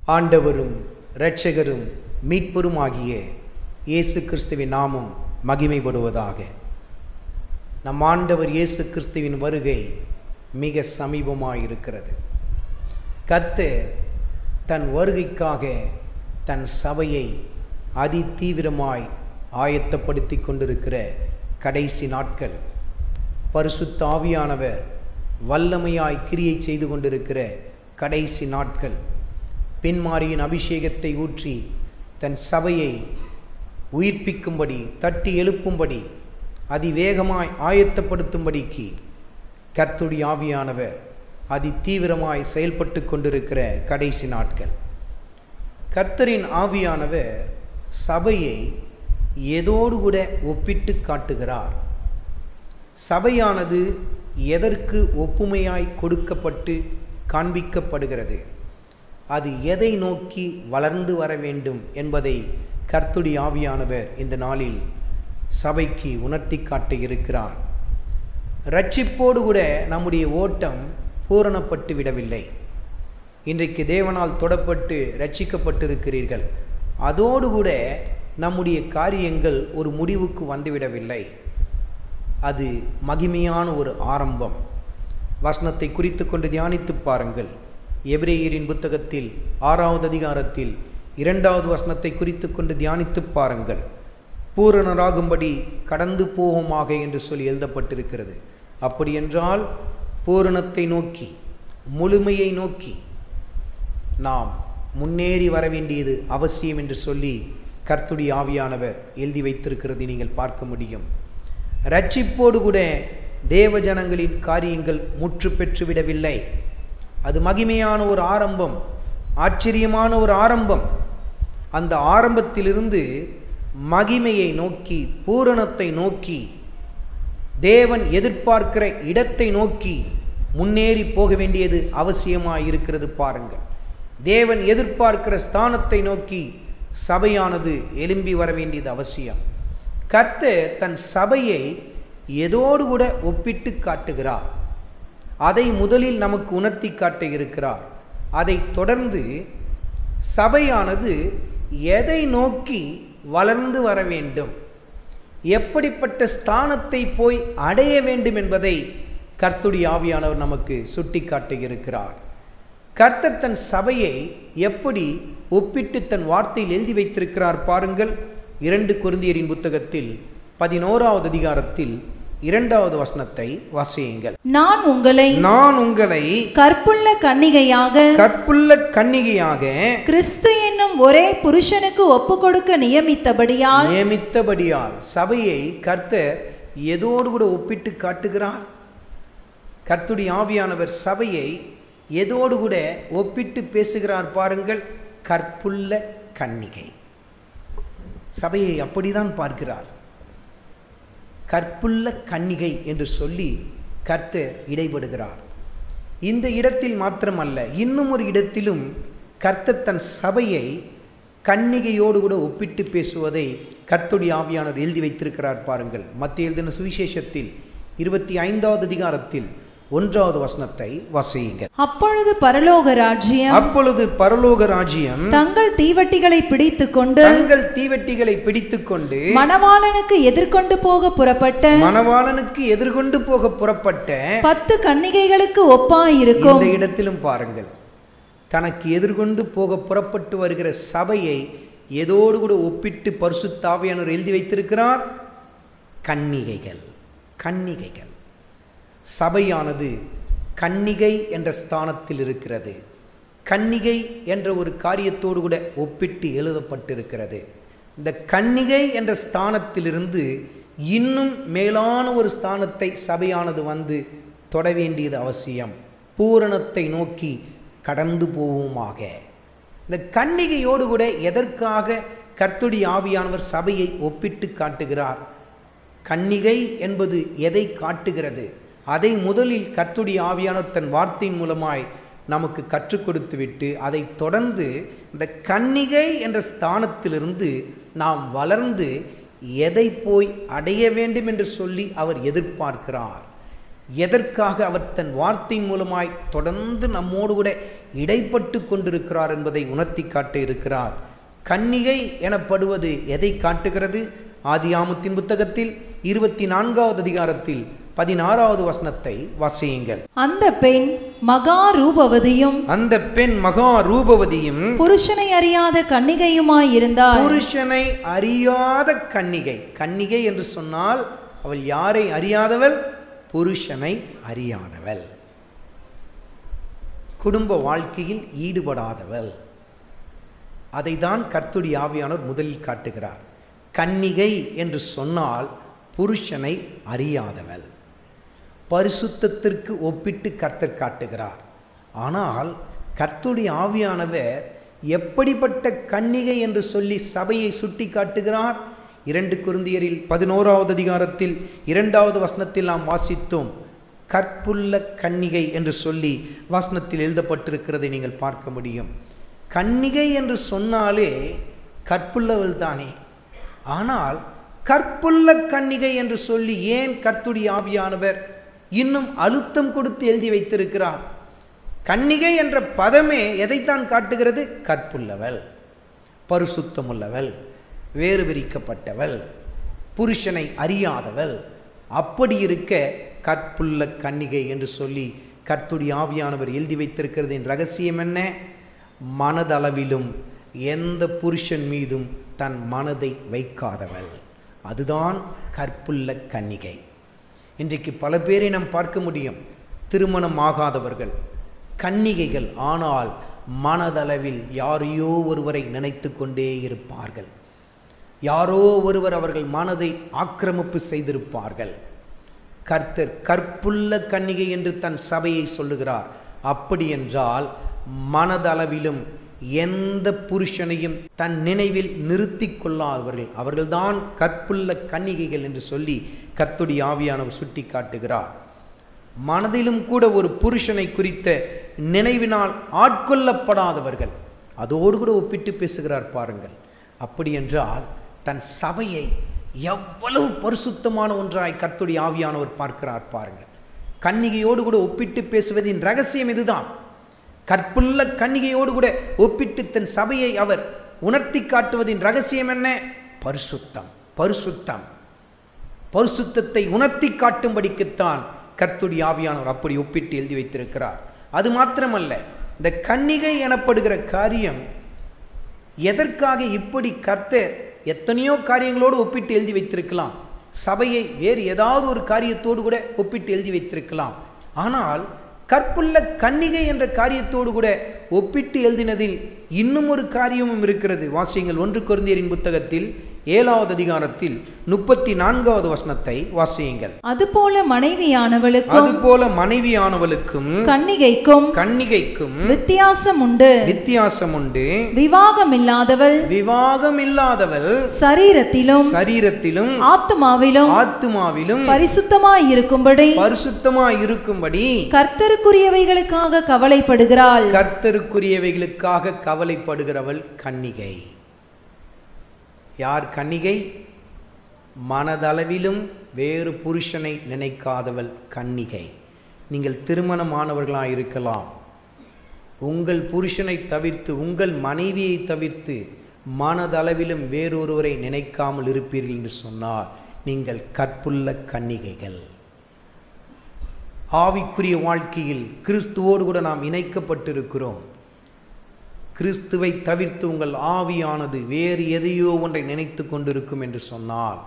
ஆண்டவரும் இரட்சகரும் மீட்பருமாகிய இயேசு கிறிஸ்துவின் நாமம் மகிமைப்படுவதாக நம் ஆண்டவர் இயேசு கிறிஸ்துவின் வருகை மிக சமீபமாயிருக்கிறது கர்த்தர் தன் வருகைக்காக தன் சபையை அதி தீவிரமாய் ஆயத்தப்படுத்தி கொண்டிருக்கிற கடைசி நாட்கள் பரிசுத்த ஆவியானவர் வல்லமையாய் கிரியை செய்து கொண்டிருக்கிற கடைசி நாட்கள் பின்மாரியின் அபிஷேகத்தை ஊற்றி தன் சபையை உயிர்ப்பிக்கும்படி தட்டி எழுப்பும்படி அதிவேகமாய் ஆயத்தப்படுத்தும்படிக்கு கர்த்துடைய ஆவியானவர் அதி தீவிரமாய் செயல்பட்டு கொண்டிருக்கிற கடைசி நாட்கள் கர்த்தரின் ஆவியானவர் சபையை எதோடு கூட ஒப்பிட்டு காட்டுகிறார் சபையானது எதற்கு ஒப்புமையாய் கொடுக்கப்பட்டு காண்பிக்கப்படுகிறது அது எதை நோக்கி வளர்ந்து வர வேண்டும் என்பதை கர்த்துடி ஆவியானவர் இந்த நாளில் சபைக்கு உணர்த்தி காட்ட இருக்கிறார் ரட்சிப்போடு கூட நம்முடைய ஓட்டம் பூரணப்பட்டு விடவில்லை இன்றைக்கு தேவனால் தொடப்பட்டு ரட்சிக்கப்பட்டிருக்கிறீர்கள் அதோடு கூட நம்முடைய காரியங்கள் ஒரு முடிவுக்கு வந்துவிடவில்லை அது மகிமையான ஒரு ஆரம்பம் வசனத்தை குறித்து கொண்டு தியானித்து பாருங்கள் எபிரேயரின் புத்தகத்தில் ஆறாவது அதிகாரத்தில் இரண்டாவது வசனத்தை குறித்து கொண்டு தியானித்து பாருங்கள் பூரணராகும்படி கடந்து போவோமாக என்று சொல்லி எழுதப்பட்டிருக்கிறது அப்படியென்றால் பூரணத்தை நோக்கி முழுமையை நோக்கி நாம் முன்னேறி வர வேண்டியது அவசியம் என்று சொல்லி கர்த்துடைய ஆவியானவர் எழுதி வைத்திருக்கிறது நீங்கள் பார்க்க முடியும் ரட்சிப்போடு கூட தேவ ஜனங்களின் காரியங்கள் முற்று பெற்றுவிடவில்லை அது மகிமையான ஒரு ஆரம்பம் ஆச்சரியமான ஒரு ஆரம்பம் அந்த ஆரம்பத்திலிருந்து மகிமையை நோக்கி பூரணத்தை நோக்கி தேவன் எதிர்பார்க்கிற இடத்தை நோக்கி முன்னேறி போக வேண்டியது அவசியமாக இருக்கிறது பாருங்கள் தேவன் எதிர்பார்க்கிற ஸ்தானத்தை நோக்கி சபையானது எழும்பி வர வேண்டியது அவசியம் கர்த்தர் தன் சபையை எதோடு கூட ஒப்பிட்டு காட்டுகிறார் அதை முதலில் நமக்கு உணர்த்தி காட்ட இருக்கிறார் அதை தொடர்ந்து சபையானது எதை நோக்கி வளர்ந்து வர வேண்டும் எப்படிப்பட்ட ஸ்தானத்தை போய் அடைய வேண்டும் என்பதை கர்த்துடைய ஆவியானவர் நமக்கு சுட்டி காட்டுகிறார் கர்த்தர் தன் சபையை எப்படி ஒப்பிட்டு தன் வார்த்தையில் எழுதி வைத்திருக்கிறார் பாருங்கள் இரண்டு குருந்தியரின் புத்தகத்தில் பதினோராவது அதிகாரத்தில் இரண்டாவது வசனத்தை வாசியுங்கள் நான் உங்களை நான் உங்களை கற்புள்ள கன்னிகையாக கற்புள்ள கன்னிகையாக கிறிஸ்து என்னும் ஒரே புருஷனுக்கு ஒப்பு கொடுக்க நியமித்தபடியால் நியமித்தபடியால் சபையை கர்த்தர் எதோடு கூட ஒப்பிட்டு காட்டுகிறார் கர்த்துடைய ஆவியானவர் சபையை எதோடு கூட ஒப்பிட்டு பேசுகிறார் பாருங்கள் கற்புள்ள கன்னிகை சபையை அப்படிதான் பார்க்கிறார் கற்புள்ள கன்னிகை என்று சொல்லி கர்த்தர் இடைபடுகிறார் இந்த இடத்தில் மாத்திரமல்ல இன்னும் ஒரு இடத்திலும் கர்த்தர் தன் சபையை கன்னிகையோடு கூட ஒப்பிட்டு பேசுவதை கர்த்துடைய ஆவியானவர் எழுதி வைத்திருக்கிறார் பாருங்கள் மத்திய எழுதின சுவிசேஷத்தில் இருபத்தி ஐந்தாவது அதிகாரத்தில் ஒன்றாவது வசனத்தை வாசியுங்கள் அப்பொழுது பரலோக ராஜ்யம் அப்பொழுது பரலோக ராஜ்யம் தங்கள் தீவட்டிகளை பிடித்துக் கொண்டு தங்கள் தீவெட்டிகளை பிடித்துக்கொண்டு மணவாளனுக்கு எதிர்கொண்டு போக புறப்பட்ட மணவாளனுக்கு எதிர்கொண்டு போக புறப்பட்ட பத்து கன்னிகைகளுக்கு ஒப்பாயிருக்கும் இந்த இடத்திலும் பாருங்கள் தனக்கு எதிர்கொண்டு போக புறப்பட்டு வருகிற சபையை எதோடு கூட ஒப்பிட்டு பரிசுத்தாவியானவர் எழுதி வைத்திருக்கிறார் கன்னிகைகள் கன்னிகைகள் சபையானது கன்னிகை என்ற ஸ்தானத்தில் இருக்கிறது கன்னிகை என்ற ஒரு காரியத்தோடு கூட ஒப்பிட்டு எழுதப்பட்டிருக்கிறது இந்த கன்னிகை என்ற ஸ்தானத்திலிருந்து இன்னும் மேலான ஒரு ஸ்தானத்தை சபையானது வந்து தொட வேண்டியது அவசியம் பூரணத்தை நோக்கி கடந்து போவோமாக இந்த கன்னிகையோடு கூட எதற்காக கர்த்துடி ஆவியானவர் சபையை ஒப்பிட்டு காட்டுகிறார் கன்னிகை என்பது எதை காட்டுகிறது அதை முதலில் கர்த்துடைய ஆவியானவர் தன் வார்த்தையின் மூலமாய் நமக்கு கற்றுக் கொடுத்து விட்டு அதை தொடர்ந்து இந்த கன்னிகை என்ற ஸ்தானத்திலிருந்து நாம் வளர்ந்து எதை போய் அடைய வேண்டும் என்று சொல்லி அவர் எதிர்பார்க்கிறார் எதற்காக அவர் தன் வார்த்தையின் மூலமாய் தொடர்ந்து நம்மோடு கூட இடைப்பட்டு கொண்டிருக்கிறார் என்பதை உணர்த்தி காட்ட இருக்கிறார் கன்னிகை எனப்படுவது எதை காட்டுகிறது ஆதியாமத்தின் புத்தகத்தில் இருபத்தி நான்காவது அதிகாரத்தில் பதினாறாவது வசனத்தை வாசியுங்கள் அந்த பெண் மகா ரூபவதியும் அந்த பெண் மகா ரூபவதியும் புருஷனை அறியாத கன்னிகையுமாயிருந்தாள் புருஷனை அறியாத கன்னிகை கன்னிகை என்று சொன்னால் அவள் யாரை அறியாதவள் புருஷனை அறியாதவள் குடும்ப வாழ்க்கையில் ஈடுபடாதவள் அதை தான் கர்த்துடைய ஆவியானவர் முதலில் காட்டுகிறார் கன்னிகை என்று சொன்னால் புருஷனை அறியாதவள் பரிசுத்தத்திற்கு ஒப்பிட்டு கர்த்தர் காட்டுகிறார் ஆனால் கர்த்துடைய ஆவியானவர் எப்படிப்பட்ட கன்னிகை என்று சொல்லி சபையை சுட்டி காட்டுகிறார் இரண்டு குருந்தியரில் பதினோராவது அதிகாரத்தில் இரண்டாவது வசனத்தில் நாம் வாசித்தோம் கற்புள்ள கன்னிகை என்று சொல்லி வசனத்தில் எழுதப்பட்டிருக்கிறதை நீங்கள் பார்க்க முடியும் கன்னிகை என்று சொன்னாலே கற்புள்ளவள் தானே ஆனால் கற்புள்ள கன்னிகை என்று சொல்லி ஏன் கர்த்துடைய ஆவியானவர் இன்னும் அழுத்தம் கொடுத்து எழுதி வைத்திருக்கிறார் கன்னிகை என்ற பதமே எதைத்தான் காட்டுகிறது கற்புள்ளவள் பரிசுத்தமுள்ளவள் வேறு பிரிக்கப்பட்டவள் புருஷனை அறியாதவள் அப்படி இருக்க கற்புள்ள கன்னிகை என்று சொல்லி கர்த்துடைய ஆவியானவர் எழுதி வைத்திருக்கிறதின் ரகசியம் என்ன மனதளவிலும் எந்த புருஷன் மீதும் தன் மனதை வைக்காதவள் அதுதான் கற்புள்ள கன்னிகை இன்றைக்கு பல பேரை நாம் பார்க்க முடியும் திருமணம் ஆகாதவர்கள் கன்னிகைகள் ஆனால் மனதளவில் யாரையோ ஒருவரை நினைத்து கொண்டே இருப்பார்கள் யாரோ ஒருவர் அவர்கள் மனதை ஆக்கிரமிப்பு செய்திருப்பார்கள் கர்த்தர் கற்புள்ள கன்னிகை என்று தன் சபையை சொல்லுகிறார் அப்படி என்றால் மனதளவிலும் எந்த புருஷனையும் தன் நினைவில் நிறுத்தி கொள்ளாதவர்கள் அவர்கள்தான் கற்புள்ள கன்னிகைகள் என்று சொல்லி கர்த்துடைய ஆவியானவர் சுட்டி காட்டுகிறார் மனதிலும் கூட ஒரு புருஷனை குறித்த நினைவினால் ஆட்கொள்ளப்படாதவர்கள் அதோடு கூட ஒப்பிட்டு பேசுகிறார் பாருங்கள் அப்படி என்றால் தன் சபையை எவ்வளவு பரிசுத்தமான ஒன்றாய் கர்த்துடைய ஆவியானவர் பார்க்கிறார் பாருங்கள் கன்னிகையோடு கூட ஒப்பிட்டு பேசுவதின் ரகசியம் இதுதான் கற்புள்ள கன்னிகையோடு கூட ஒப்பிட்டு தன் சபையை அவர் உணர்த்தி காட்டுவதின் ரகசியம் என்ன பரிசுத்தம் பரிசுத்தம் பரிசுத்தத்தை உணர்த்தி காட்டும்படிக்குத்தான் கர்த்துடைய ஆவியானவர் அப்படி ஒப்பிட்டு எழுதி வைத்திருக்கிறார் அது மாத்திரமல்ல இந்த கன்னிகை எனப்படுகிற காரியம் எதற்காக இப்படி கர்த்தர் எத்தனையோ காரியங்களோடு ஒப்பிட்டு எழுதி வைத்திருக்கலாம் சபையை வேறு ஏதாவது ஒரு காரியத்தோடு கூட ஒப்பிட்டு எழுதி வைத்திருக்கலாம் ஆனால் கற்புள்ள கன்னிகை என்ற காரியத்தோடு கூட ஒப்பிட்டு எழுதினதில் இன்னும் ஒரு காரியமும் இருக்கிறது வாசியுங்கள் ஒன்று குருந்தியரின் புத்தகத்தில் ஏழாவது அதிகாரத்தில் முப்பத்தி நான்காவது வசனத்தை வாசியுங்கள் அதுபோல மனைவியானவளுக்கும் அதுபோல மனைவியானவளுக்கும் கன்னிகைக்கும் கன்னிகைக்கும் வித்தியாசம் உண்டு வித்தியாசம் உண்டு விவாகமில்லாதவள் விவாகம் இல்லாதவள் சரீரத்திலும் சரீரத்திலும் ஆத்துமாவிலும் ஆத்துமாவிலும் பரிசுத்தமாய் இருக்கும்படி பரிசுத்தமாய் இருக்கும்படி கர்த்தருக்குரியவைகளுக்காக கவலைப்படுகிறாள் கர்த்தருக்குரியவைகளுக்காக கவலைப்படுகிறவள் கன்னிகை யார் கன்னிகை மனதளவிலும் வேறு புருஷனை நினைக்காதவள் கன்னிகை நீங்கள் திருமணமானவர்களாக இருக்கலாம் உங்கள் புருஷனை தவிர்த்து உங்கள் மனைவியை தவிர்த்து மனதளவிலும் வேறொருவரை நினைக்காமல் இருப்பீர்கள் என்று சொன்னால் நீங்கள் கற்புள்ள கன்னிகைகள் ஆவிக்குரிய வாழ்க்கையில் கிறிஸ்துவோடு கூட நாம் இணைக்கப்பட்டிருக்கிறோம் கிறிஸ்துவை தவிர்த்து உங்கள் ஆவியானது வேறு எதையோ ஒன்றை நினைத்து கொண்டிருக்கும் என்று சொன்னால்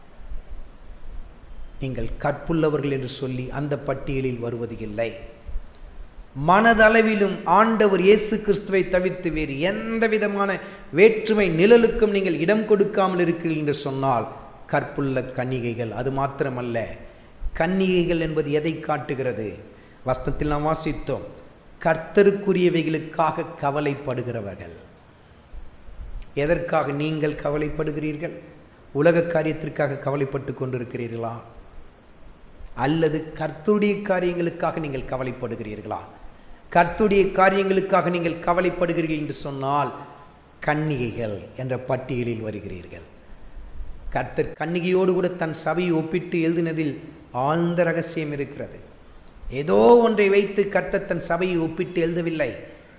நீங்கள் கற்புள்ளவர்கள் என்று சொல்லி அந்த பட்டியலில் வருவது இல்லை மனதளவிலும் ஆண்டவர் இயேசு கிறிஸ்துவை தவிர்த்து வேறு எந்த விதமான வேற்றுமை நிழலுக்கும் நீங்கள் இடம் கொடுக்காமல் இருக்கிறீர்கள் என்று சொன்னால் கற்புள்ள கன்னிகைகள் அது மாத்திரமல்ல கன்னிகைகள் என்பது எதை காட்டுகிறது வஸ்தத்தில் நாம் வாசித்தோம் கர்த்தருக்குரியவைகளுக்காக கவலைப்படுகிறவர்கள் எதற்காக நீங்கள் கவலைப்படுகிறீர்கள் உலக காரியத்திற்காக கவலைப்பட்டு கொண்டிருக்கிறீர்களா அல்லது கர்த்தருடைய காரியங்களுக்காக நீங்கள் கவலைப்படுகிறீர்களா கர்த்தருடைய காரியங்களுக்காக நீங்கள் கவலைப்படுகிறீர்கள் என்று சொன்னால் கன்னிகைகள் என்ற பட்டியலில் வருகிறீர்கள் கர்த்தர் கன்னிகையோடு கூட தன் சபையை ஒப்பிட்டு எழுதினதில் ஆழ்ந்த ரகசியம் இருக்கிறது ஏதோ ஒன்றை வைத்து கர்த்தர் தன் சபையை ஒப்பிட்டு எழுதவில்லை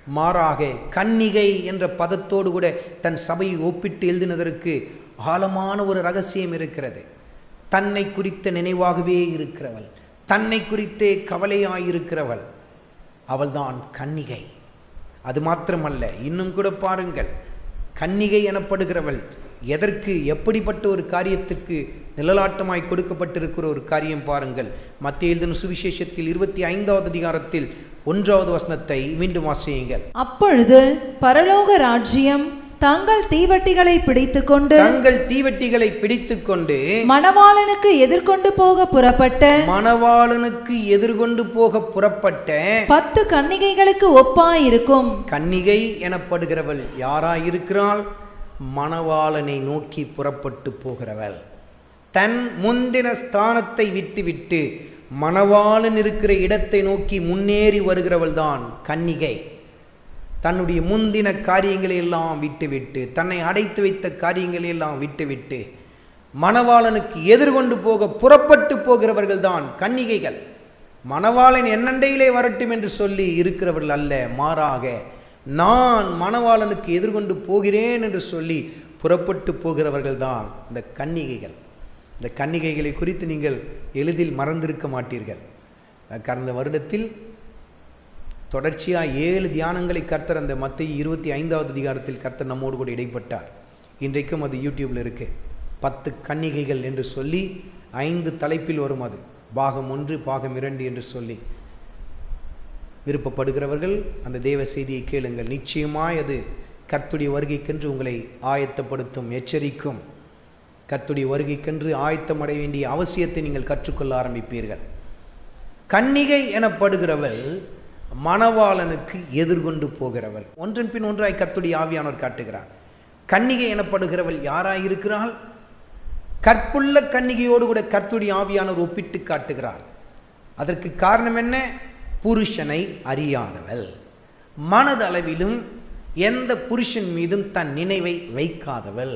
மாறாக கன்னிகை என்ற பதத்தோடு கூட தன் சபையை ஒப்பிட்டு எழுதினதற்கு ஆழமான ஒரு ரகசியம் இருக்கிறது தன்னை குறித்த நினைவாகவே இருக்கிறவள் தன்னை குறித்தே கவலையாயிருக்கிறவள் அவள்தான் கன்னிகை அது மாத்திரமல்ல இன்னும் கூட பாருங்கள் கன்னிகை எனப்படுகிறவள் எதற்கு எப்படிப்பட்ட ஒரு காரியத்துக்கு நிழலாட்டமாய் கொடுக்கப்பட்டிருக்கிற ஒரு காரியம் பாருங்கள் மத்திய எழுதின சுவிசேஷத்தில் இருபத்தி ஐந்தாவது அதிகாரத்தில் ஒன்றாவது வசனத்தை மீண்டும் வாசியுங்கள் அப்பொழுது பரலோக ராஜ்யம் தங்கள் தீவட்டிகளை பிடித்துக்கொண்டு தங்கள் தீவெட்டிகளை பிடித்துக்கொண்டு மணவாளனுக்கு எதிர்கொண்டு போக புறப்பட்ட மணவாளனுக்கு எதிர்கொண்டு போக புறப்பட்ட பத்து கன்னிகைகளுக்கு ஒப்பாயிருக்கும் கன்னிகை எனப்படுகிறவள் யாராயிருக்கிறாள் மணவாளனை நோக்கி புறப்பட்டு போகிறவள் தன் முந்தின ஸ்தானத்தை விட்டுவிட்டு மணவாளன் இருக்கிற இடத்தை நோக்கி முன்னேறி வருகிறவள் தான் கன்னிகை தன்னுடைய முந்தின காரியங்களை எல்லாம் விட்டுவிட்டு தன்னை அடைத்து வைத்த காரியங்களை எல்லாம் விட்டுவிட்டு மணவாளனுக்கு எதிர்கொண்டு போக புறப்பட்டு போகிறவர்கள் தான் கன்னிகைகள் மணவாளன் என்னண்டையிலே வரட்டும் என்று சொல்லி இருக்கிறவர்கள் அல்ல மாறாக நான் மணவாளனுக்கு எதிர்கொண்டு போகிறேன் என்று சொல்லி புறப்பட்டு போகிறவர்கள் தான் இந்த கன்னிகைகள் இந்த கன்னிகைகளை குறித்து நீங்கள் எளிதில் மறந்திருக்க மாட்டீர்கள் கடந்த வருடத்தில் தொடர்ச்சியாக ஏழு தியானங்களை கர்த்தர் அந்த மத்திய இருபத்தி ஐந்தாவது அதிகாரத்தில் கர்த்தர் நம்மோடு கூட இடைப்பட்டார் இன்றைக்கும் அது யூடியூப்பில் இருக்கு பத்து கன்னிகைகள் என்று சொல்லி ஐந்து தலைப்பில் வரும் அது பாகம் ஒன்று பாகம் இரண்டு என்று சொல்லி விருப்பப்படுகிறவர்கள் அந்த தேவ செய்தியை கேளுங்கள் நிச்சயமாய் அது கர்த்துடைய வருகைக்கென்று உங்களை ஆயத்தப்படுத்தும் எச்சரிக்கும் கர்த்துடைய வருகைக்கென்று ஆயத்தம் அடைய வேண்டிய அவசியத்தை நீங்கள் கற்றுக்கொள்ள ஆரம்பிப்பீர்கள் கன்னிகை எனப்படுகிறவள் மணவாளனுக்கு எதிர்கொண்டு போகிறவள் ஒன்றன் பின் ஒன்றாய் கர்த்துடைய ஆவியானவர் காட்டுகிறார் கன்னிகை எனப்படுகிறவள் யாராயிருக்கிறாள் கற்புள்ள கன்னிகையோடு கூட கர்த்துடைய ஆவியானவர் ஒப்பிட்டு காட்டுகிறார் அதற்கு காரணம் என்ன புருஷனை அறியாதவள் மனதளவிலும் எந்த புருஷன் மீதும் தன் நினைவை வைக்காதவள்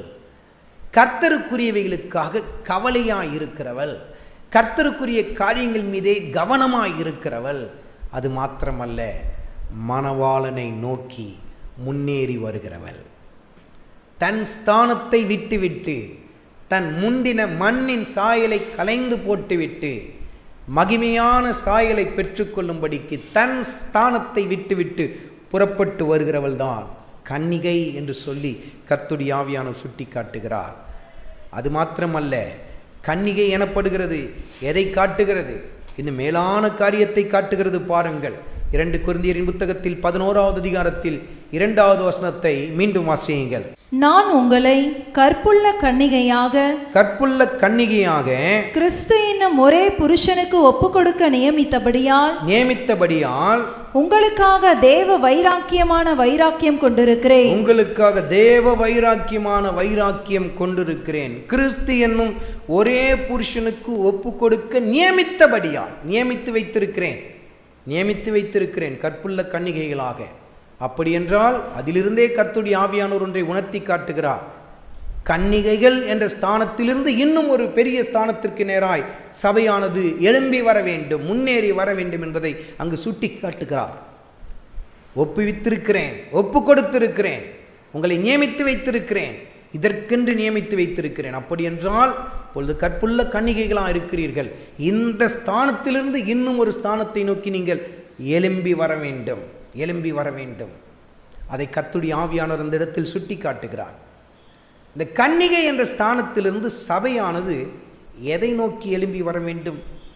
கர்த்தருக்குரியவைகளுக்காக கவலையாய் இருக்கிறவள் கர்த்தருக்குரிய காரியங்கள் மீதே கவனமாய் இருக்கிறவள் அது மாத்திரமல்ல மணவாளனை நோக்கி முன்னேறி வருகிறவள் தன் ஸ்தானத்தை விட்டுவிட்டு தன் முந்தின மண்ணின் சாயலை கலைந்து போட்டுவிட்டு மகிமையான சாயலை பெற்றுக்கொள்ளும்படிக்கு தன் ஸ்தானத்தை விட்டுவிட்டு புறப்பட்டு வருகிறவள் தான் கன்னிகை என்று சொல்லி கர்த்துடைய ஆவியானவர் சுட்டி காட்டுகிறார் அது மாத்திரமல்ல கன்னிகை எனப்படுகிறது எதை காட்டுகிறது இன்னும் மேலான காரியத்தை காட்டுகிறது பாருங்கள் இரண்டு குருந்தியரின் புத்தகத்தில் பதினோராவது அதிகாரத்தில் இரண்டாவது வசனத்தை மீண்டும் வாசியுங்கள் நான் உங்களை கற்புள்ள கன்னிகையாக கற்புள்ள கன்னிகையாக கிறிஸ்து என்னும் ஒரே புருஷனுக்கு ஒப்புக்கொடுக்க நியமித்தபடியால் நியமித்தபடியால் உங்களுக்காக தேவ வைராக்கியமான வைராக்கியம் கொண்டிருக்கிறேன் உங்களுக்காக தேவ வைராக்கியமான வைராக்கியம் கொண்டிருக்கிறேன் கிறிஸ்து என்னும் ஒரே புருஷனுக்கு ஒப்பு கொடுக்க நியமித்தபடியால் நியமித்து வைத்திருக்கிறேன் நியமித்து வைத்திருக்கிறேன் கற்புள்ள கன்னிகைகளாக அப்படி என்றால் அதிலிருந்தே கர்த்துடைய ஆவியானோர் ஒன்றை உணர்த்தி காட்டுகிறார் கன்னிகைகள் என்ற ஸ்தானத்திலிருந்து இன்னும் ஒரு பெரிய ஸ்தானத்திற்கு நேராய் சபையானது எழும்பி வர வேண்டும் முன்னேறி வர வேண்டும் என்பதை அங்கு சுட்டி காட்டுகிறார் ஒப்புவித்திருக்கிறேன் ஒப்பு கொடுத்திருக்கிறேன் உங்களை நியமித்து வைத்திருக்கிறேன் இதற்கென்று நியமித்து வைத்திருக்கிறேன் அப்படி என்றால் இப்பொழுது கற்புள்ள கன்னிகைகளாக இருக்கிறீர்கள் இந்த ஸ்தானத்திலிருந்து இன்னும் ஒரு ஸ்தானத்தை நோக்கி நீங்கள் எழும்பி வர வேண்டும் எழும்பி வர வேண்டும் அதை கர்த்துடைய ஆவியானவர் அந்த இடத்தில் சுட்டி காட்டுகிறார் இந்த கன்னிகை என்ற ஸ்தானத்திலிருந்து சபையானது எதை நோக்கி எழும்பி வர வேண்டும்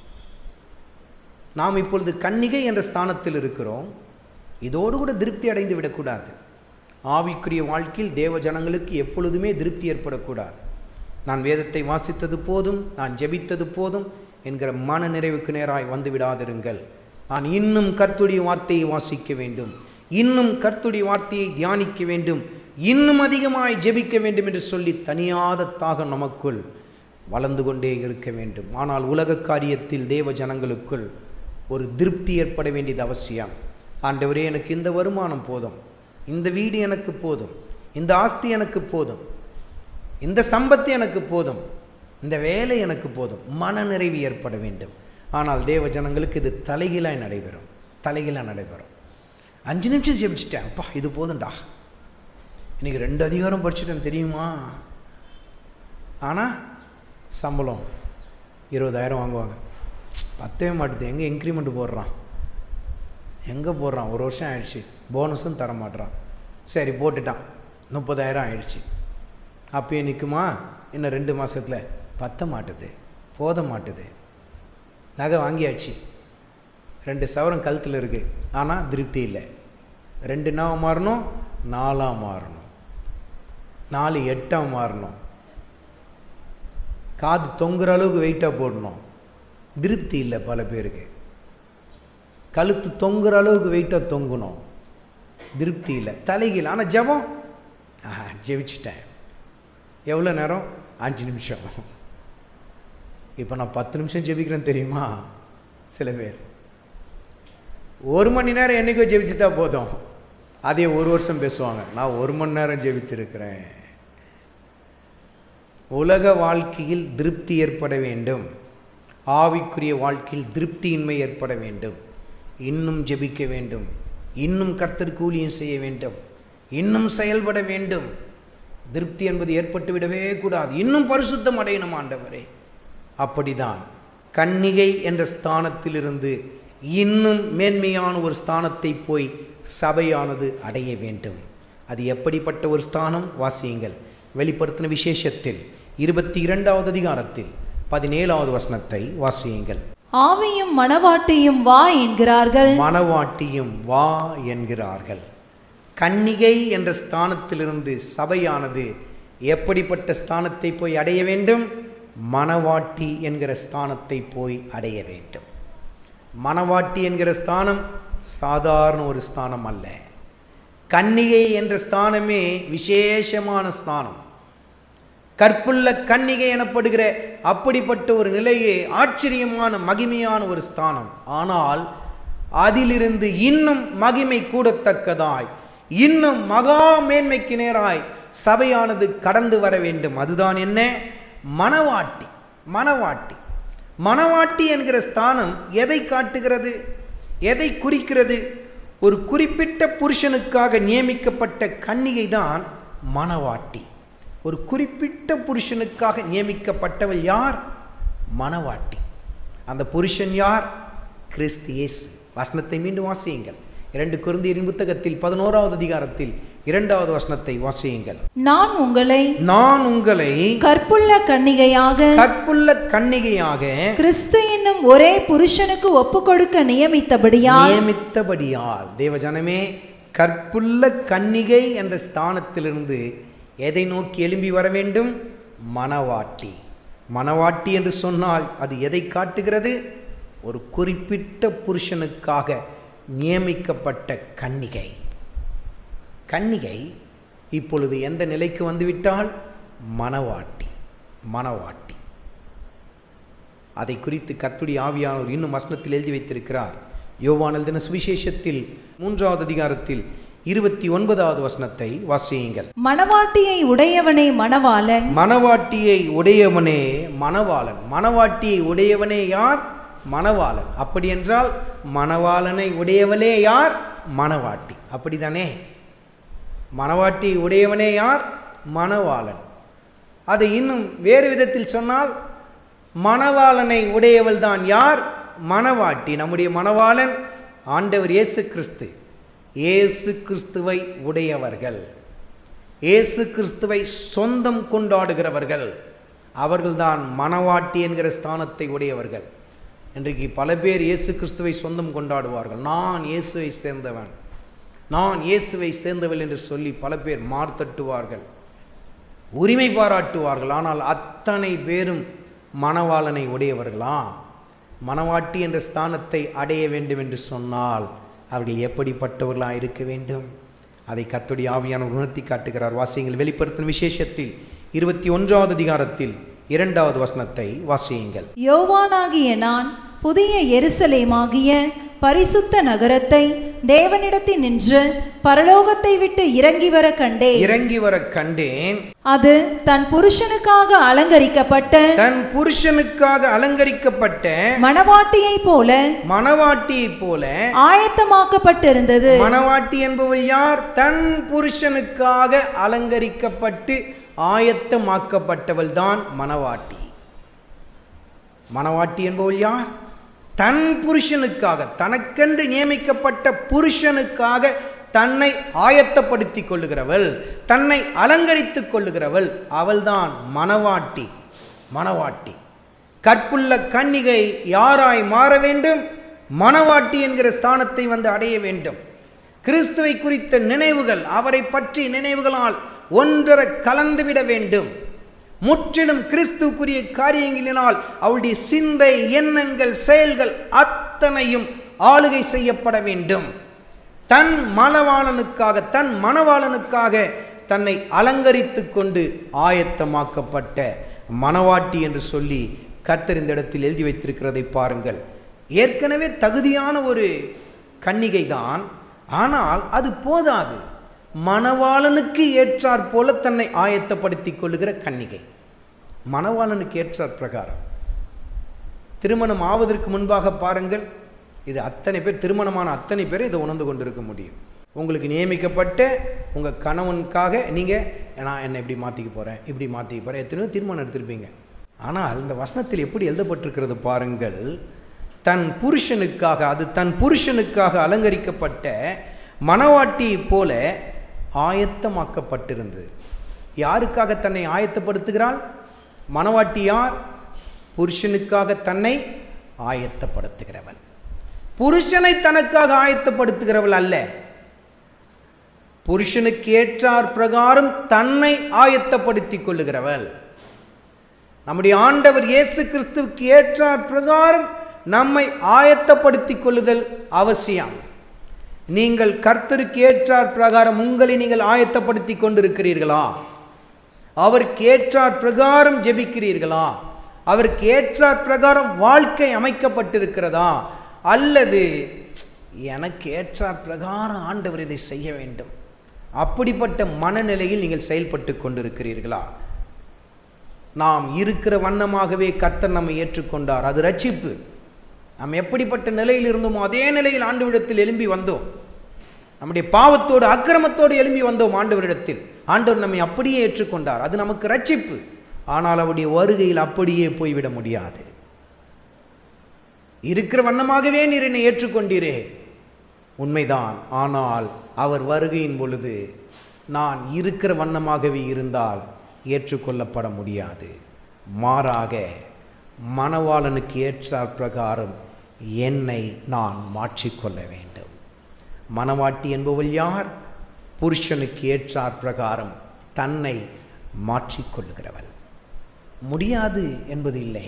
நாம் இப்பொழுது கன்னிகை என்ற ஸ்தானத்தில் இருக்கிறோம் இதோடு கூட திருப்தி அடைந்து விடக்கூடாது ஆவிக்குரிய வாழ்க்கையில் தேவ ஜனங்களுக்கு எப்பொழுதுமே திருப்தி ஏற்படக்கூடாது நான் வேதத்தை வாசித்தது போதும் நான் ஜெபித்தது போதும் என்கிற மன நிறைவுக்கு நேராய் வந்து விடாதிருங்கள் நான் இன்னும் கர்த்துடைய வார்த்தையை வாசிக்க வேண்டும் இன்னும் கர்த்துடைய வார்த்தையை தியானிக்க வேண்டும் இன்னும் அதிகமாய் ஜெபிக்க வேண்டும் என்று சொல்லி தனியாத தாகம் நமக்குள் வளர்ந்து கொண்டே இருக்க வேண்டும் ஆனால் உலக காரியத்தில் தேவ ஜனங்களுக்குள் ஒரு திருப்தி ஏற்பட வேண்டியது அவசியம் ஆண்டவரே எனக்கு இந்த வருமானம் போதும் இந்த வீடு எனக்கு போதும் இந்த ஆஸ்தி எனக்கு போதும் இந்த சம்பத்து எனக்கு போதும் இந்த வேலை எனக்கு போதும் மனநிறைவு ஏற்பட வேண்டும் ஆனால் தேவ ஜனங்களுக்கு இது தலைகீழாய் நடைபெறும் தலைகீழாக நடைபெறும் அஞ்சு நிமிஷம் ஜெபிச்சிட்டேன் அப்பா இது போதும்டா இன்னைக்கு ரெண்டு அதிகாரம் படிச்சுட்டேன் தெரியுமா ஆனால் சம்பளம் இருபதாயிரம் வாங்குவாங்க பத்தவே மாட்டுது எங்கே இன்க்ரிமெண்ட் போடுறான் எங்கே போடுறான் ஒரு வருஷம் ஆயிடுச்சு போனஸும் தர மாட்றான் சரி போட்டுட்டான் முப்பதாயிரம் ஆயிடுச்சு அப்பயே நிற்குமா இன்னும் ரெண்டு மாதத்தில் பத்த மாட்டுது போத மாட்டுது நகை வாங்கியாச்சு ரெண்டு சவரம் கழுத்தில் இருக்குது ஆனால் திருப்தி இல்லை ரெண்டு நாவாக மாறணும் நாலாக மாறணும் நாலு எட்டாக மாறணும் காது தொங்குற அளவுக்கு வெயிட்டாக போடணும் திருப்தி இல்லை பல பேருக்கு கழுத்து தொங்குற அளவுக்கு வெயிட்டாக தொங்கணும் திருப்தி இல்லை தலைகீழ் ஆனால் ஜெபம் ஆ ஜெபிச்சிட்டேன் எவ்வளோ நேரம் அஞ்சு நிமிஷம் இப்போ நான் பத்து நிமிஷம் ஜெபிக்கிறேன் தெரியுமா சில பேர் ஒரு மணி நேரம் என்றைக்கோ ஜெபிச்சுட்டா போதும் அதே ஒரு வருஷம் பேசுவாங்க நான் ஒரு மணி நேரம் ஜெபித்திருக்கிறேன் உலக வாழ்க்கையில் திருப்தி ஏற்பட வேண்டும் ஆவிக்குரிய வாழ்க்கையில் திருப்தியின்மை ஏற்பட வேண்டும் இன்னும் ஜெபிக்க வேண்டும் இன்னும் கர்த்தர் கூலியும் செய்ய வேண்டும் இன்னும் செயல்பட வேண்டும் திருப்தி என்பது ஏற்பட்டு விடவே கூடாது இன்னும் பரிசுத்தம் அடையணும் ஆண்டவரே அப்படிதான் கன்னிகை என்ற ஸ்தானத்திலிருந்து இன்னும் மேன்மையான ஒரு ஸ்தானத்தை போய் சபையானது அடைய வேண்டும் அது எப்படிப்பட்ட ஒரு ஸ்தானம் வாசியுங்கள் வெளிப்படுத்தின விசேஷத்தில் இருபத்தி இரண்டாவது அதிகாரத்தில் பதினேழாவது வசனத்தை வாசியுங்கள் ஆவியும் மணவாட்டியும் வா என்கிறார்கள் மணவாட்டியும் வா என்கிறார்கள் கன்னிகை என்ற ஸ்தானத்திலிருந்து சபையானது எப்படிப்பட்ட ஸ்தானத்தை போய் அடைய வேண்டும் மணவாட்டி என்கிற ஸ்தானத்தை போய் அடைய வேண்டும் மணவாட்டி என்கிற ஸ்தானம் சாதாரண ஒரு ஸ்தானம் அல்ல கன்னிகை என்ற ஸ்தானமே விசேஷமான ஸ்தானம் கற்புள்ள கன்னிகை எனப்படுகிற அப்படிப்பட்ட ஒரு நிலையே ஆச்சரியமான மகிமையான ஒரு ஸ்தானம் ஆனால் அதிலிருந்து இன்னும் மகிமை கூடத்தக்கதாய் இன்னும் மகா மேன்மைக்கு நேராய் சபையானது கடந்து வர வேண்டும் அதுதான் என்ன மணவாட்டி மணவாட்டி மணவாட்டி என்கிற ஸ்தானம் எதை காட்டுகிறது எதை குறிக்கிறது ஒரு குறிப்பிட்ட புருஷனுக்காக நியமிக்கப்பட்ட கன்னிகை தான் மணவாட்டி ஒரு குறிப்பிட்ட புருஷனுக்காக நியமிக்கப்பட்டவள் யார் மணவாட்டி அந்த புருஷன் யார் கிறிஸ்து இயேசு வசனத்தை மீண்டும் வாசியுங்கள் இரண்டு குருந்தியரின் புத்தகத்தில் பதினோராவது அதிகாரத்தில் இரண்டாவது வசனத்தை வாசியுங்கள் நான் உங்களை நான் உங்களை கற்புள்ள கன்னிகையாக கற்புள்ள கன்னிகையாக கிறிஸ்து என்னும் ஒரே புருஷனுக்கு ஒப்புக்கொடுக்க நியமித்தபடியால் நியமித்தபடியால் தேவஜனமே கற்புள்ள கன்னிகை என்ற ஸ்தானத்திலிருந்து எதை நோக்கி எழும்பி வர வேண்டும் மணவாட்டி மணவாட்டி என்று சொன்னால் அது எதை காட்டுகிறது ஒரு குறிப்பிட்ட புருஷனுக்காக நியமிக்கப்பட்ட கன்னிகை கன்னிகை இப்பொழுது எந்த நிலைக்கு வந்துவிட்டால் மணவாட்டி மணவாட்டி அதை குறித்து கர்த்துடைய ஆவியானவர் இன்னும் வசனத்தில் எழுதி வைத்திருக்கிறார் யோவான் எழுதின சுவிசேஷத்தில் மூன்றாவது அதிகாரத்தில் இருபத்தி ஒன்பதாவது வசனத்தை வாசியுங்கள் மணவாட்டியை உடையவனே மணவாளன் மணவாட்டியை உடையவனே மணவாளன் மணவாட்டியை உடையவனே யார் மணவாளன் அப்படி என்றால் மணவாளனை உடையவளே யார் மணவாட்டி அப்படிதானே மணவாட்டியை உடையவனே யார் மணவாளன் அதை இன்னும் வேறு விதத்தில் சொன்னால் மணவாளனை உடையவள் தான் யார் மணவாட்டி நம்முடைய மணவாளன் ஆண்டவர் இயேசு கிறிஸ்து இயேசு கிறிஸ்துவை உடையவர்கள் இயேசு கிறிஸ்துவை சொந்தம் கொண்டாடுகிறவர்கள் அவர்கள்தான் மணவாட்டி என்கிற ஸ்தானத்தை உடையவர்கள் இன்றைக்கு பல பேர் இயேசு கிறிஸ்துவை சொந்தம் கொண்டாடுவார்கள் நான் இயேசுவை சேர்ந்தவன் நான் இயேசுவை சேர்ந்தவள் என்று சொல்லி பல பேர் மார்த்தட்டுவார்கள் உரிமை பாராட்டுவார்கள் ஆனால் அத்தனை பேரும் மணவாளனை உடையவர்களா மணவாட்டி என்ற ஸ்தானத்தை அடைய வேண்டும் என்று சொன்னால் அவர்கள் எப்படிப்பட்டவர்களாக இருக்க வேண்டும் அதை கத்துடைய ஆவியான உணர்த்தி காட்டுகிறார் வாசியங்கள் வெளிப்படுத்தும் விசேஷத்தில் இருபத்தி ஒன்றாவது அதிகாரத்தில் இரண்டாவது வசனத்தை வாசியுங்கள் யோவானாகிய நான் புதிய எருசலேமாகிய பரிசுத்த நகரத்தை தேவனிடத்தில் நின்று பரலோகத்தை விட்டு இறங்கி வர கண்டேன் இறங்கி வர கண்டேன் அது தன் புருஷனுக்காக அலங்கரிக்கப்பட்ட தன் புருஷனுக்காக அலங்கரிக்கப்பட்ட மணவாட்டியைப் போல மணவாட்டியைப் போல ஆயத்தமாக்கப்பட்டிருந்தது மணவாட்டி என்பவள் யார் தன் புருஷனுக்காக அலங்கரிக்கப்பட்டு ஆயத்தமாக்கப்பட்டவள் தான் மணவாட்டி மணவாட்டி என்பவள் யார் தன் புருஷனுக்காக தனக்கென்று நியமிக்கப்பட்ட புருஷனுக்காக தன்னை ஆயத்தப்படுத்திக் கொள்ளுகிறவள் தன்னை அலங்கரித்துக் கொள்ளுகிறவள் அவள்தான் மணவாட்டி மணவாட்டி கற்புள்ள கன்னிகை யாராய் மாற வேண்டும் மணவாட்டி என்கிற ஸ்தானத்தை வந்து அடைய வேண்டும் கிறிஸ்துவை குறித்த நினைவுகள் அவரை பற்றி நினைவுகளால் ஒன்றர கலந்துவிட வேண்டும் முற்றிலும் கிறிஸ்துக்குரிய காரியங்களினால் அவளுடைய சிந்தை எண்ணங்கள் செயல்கள் அத்தனையும் ஆளுகை செய்யப்பட வேண்டும் தன் மணவாளனுக்காக தன் மணவாளனுக்காக தன்னை அலங்கரித்து கொண்டு ஆயத்தமாக்கப்பட்ட மணவாட்டி என்று சொல்லி கர்த்தர் இந்த இடத்தில் எழுதி வைத்திருக்கிறதை பாருங்கள் ஏற்கனவே தகுதியான ஒரு கன்னிகை தான் ஆனால் அது போதாது மணவாளனுக்கு ஏற்றாற் போல தன்னை ஆயத்தப்படுத்திக் கொள்ளுகிற கன்னிகை மணவாளனுக்கு ஏற்றாற் பிரகாரம் திருமணம் ஆவதற்கு முன்பாக பாருங்கள் இது அத்தனை பேர் திருமணமான அத்தனை பேர் இதை உணர்ந்து கொண்டிருக்க முடியும் உங்களுக்கு நியமிக்கப்பட்ட உங்கள் கணவனுக்காக நீங்கள் நான் என்னை இப்படி மாற்றிக்க போகிறேன் இப்படி மாற்றிக்க போகிறேன் எத்தனையோ தீர்மானம் எடுத்திருப்பீங்க ஆனால் இந்த வசனத்தில் எப்படி எழுதப்பட்டிருக்கிறது பாருங்கள் தன் புருஷனுக்காக அது தன் புருஷனுக்காக அலங்கரிக்கப்பட்ட மணவாட்டியைப் போல ஆயத்தமாக்கப்பட்டிருந்தது யாருக்காக தன்னை ஆயத்தப்படுத்துகிறாள் மணவாட்டி யார் புருஷனுக்காக தன்னை ஆயத்தப்படுத்துகிறவள் புருஷனை தனக்காக ஆயத்தப்படுத்துகிறவள் அல்ல புருஷனுக்கு ஏற்றார் பிரகாரம் தன்னை ஆயத்தப்படுத்திக் கொள்ளுகிறவள் நம்முடைய ஆண்டவர் இயேசு கிறிஸ்துவுக்கு ஏற்றார் பிரகாரம் நம்மை ஆயத்தப்படுத்திக் கொள்ளுதல் அவசியம் நீங்கள் கர்த்தருக்கு ஏற்றார் பிரகாரம் உங்களை நீங்கள் ஆயத்தப்படுத்திக் கொண்டிருக்கிறீர்களா அவருக்கு ஏற்றார் பிரகாரம் ஜெபிக்கிறீர்களா அவருக்கு ஏற்றார் பிரகாரம் வாழ்க்கை அமைக்கப்பட்டிருக்கிறதா அல்லது எனக்கு ஏற்றார் பிரகாரம் ஆண்டவர் இதை செய்ய வேண்டும் அப்படிப்பட்ட மனநிலையில் நீங்கள் செயல்பட்டு கொண்டிருக்கிறீர்களா நாம் இருக்கிற வண்ணமாகவே கர்த்தர் நம்மை ஏற்றுக்கொண்டார் அது ரட்சிப்பு நாம் எப்படிப்பட்ட நிலையில் இருந்தோமோ அதே நிலையில் ஆண்டவரிடத்தில் எழும்பி வந்தோம் நம்முடைய பாவத்தோடு அக்கிரமத்தோடு எழும்பி வந்தோம் ஆண்டவரிடத்தில் ஆண்டவர் நம்மை அப்படியே ஏற்றுக்கொண்டார் அது நமக்கு ரட்சிப்பு ஆனால் அவருடைய வருகையில் அப்படியே போய்விட முடியாது இருக்கிற வண்ணமாகவே நீர் என்னை ஏற்றுக்கொண்டீரே உண்மைதான் ஆனால் அவர் வருகையின் பொழுது நான் இருக்கிற வண்ணமாகவே இருந்தால் ஏற்றுக்கொள்ளப்பட முடியாது மாறாக மணவாளனுக்கு ஏற்றார் பிரகாரம் என்னை நான் மாற்றிக்கொள்ள வேண்டும் மணவாட்டி என்பவள் யார் புருஷனுக்கு ஏற்றார் பிரகாரம் தன்னை மாற்றிக்கொள்ளுகிறவள் முடியாது என்பது இல்லை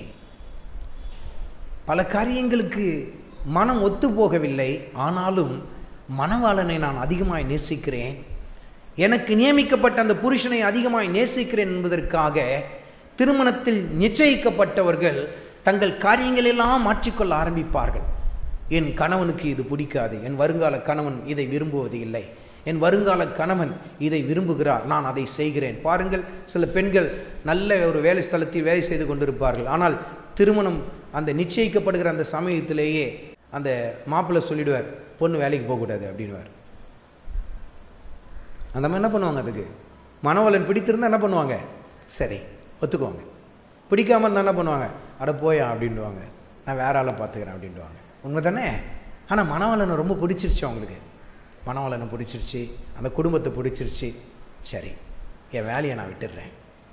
பல காரியங்களுக்கு மனம் ஒத்து போகவில்லை ஆனாலும் மணவாளனை நான் அதிகமாய் நேசிக்கிறேன் எனக்கு நியமிக்கப்பட்ட அந்த புருஷனை அதிகமாய் நேசிக்கிறேன் என்பதற்காக திருமணத்தில் நிச்சயிக்கப்பட்டவர்கள் தங்கள் காரியங்களெல்லாம் மாற்றிக்கொள்ள ஆரம்பிப்பார்கள் என் கணவனுக்கு இது பிடிக்காது என் வருங்கால கணவன் இதை விரும்புவது இல்லை என் வருங்கால கணவன் இதை விரும்புகிறார் நான் அதை செய்கிறேன் பாருங்கள் சில பெண்கள் நல்ல ஒரு வேலை ஸ்தலத்தில் வேலை செய்து கொண்டிருப்பார்கள் ஆனால் திருமணம் அந்த நிச்சயிக்கப்படுகிற அந்த சமயத்திலேயே அந்த மாப்பிள்ளை சொல்லிடுவார் பொண்ணு வேலைக்கு போகக்கூடாது அப்படின்வார் அந்த மாதிரி என்ன பண்ணுவாங்க அதுக்கு மனவளன் பிடித்திருந்தா என்ன பண்ணுவாங்க சரி ஒத்துக்குவாங்க பிடிக்காம இருந்தால் என்ன பண்ணுவாங்க அட போயா அப்படின்டுவாங்க நான் வேற ஆளை பார்த்துக்கிறேன் அப்படின்டுவாங்க உண்மை தானே ஆனால் மணவாளனை ரொம்ப பிடிச்சிருச்சு அவங்களுக்கு மணவாளனை பிடிச்சிருச்சு அந்த குடும்பத்தை பிடிச்சிருச்சு சரி என் வேலையை நான் விட்டுடுறேன்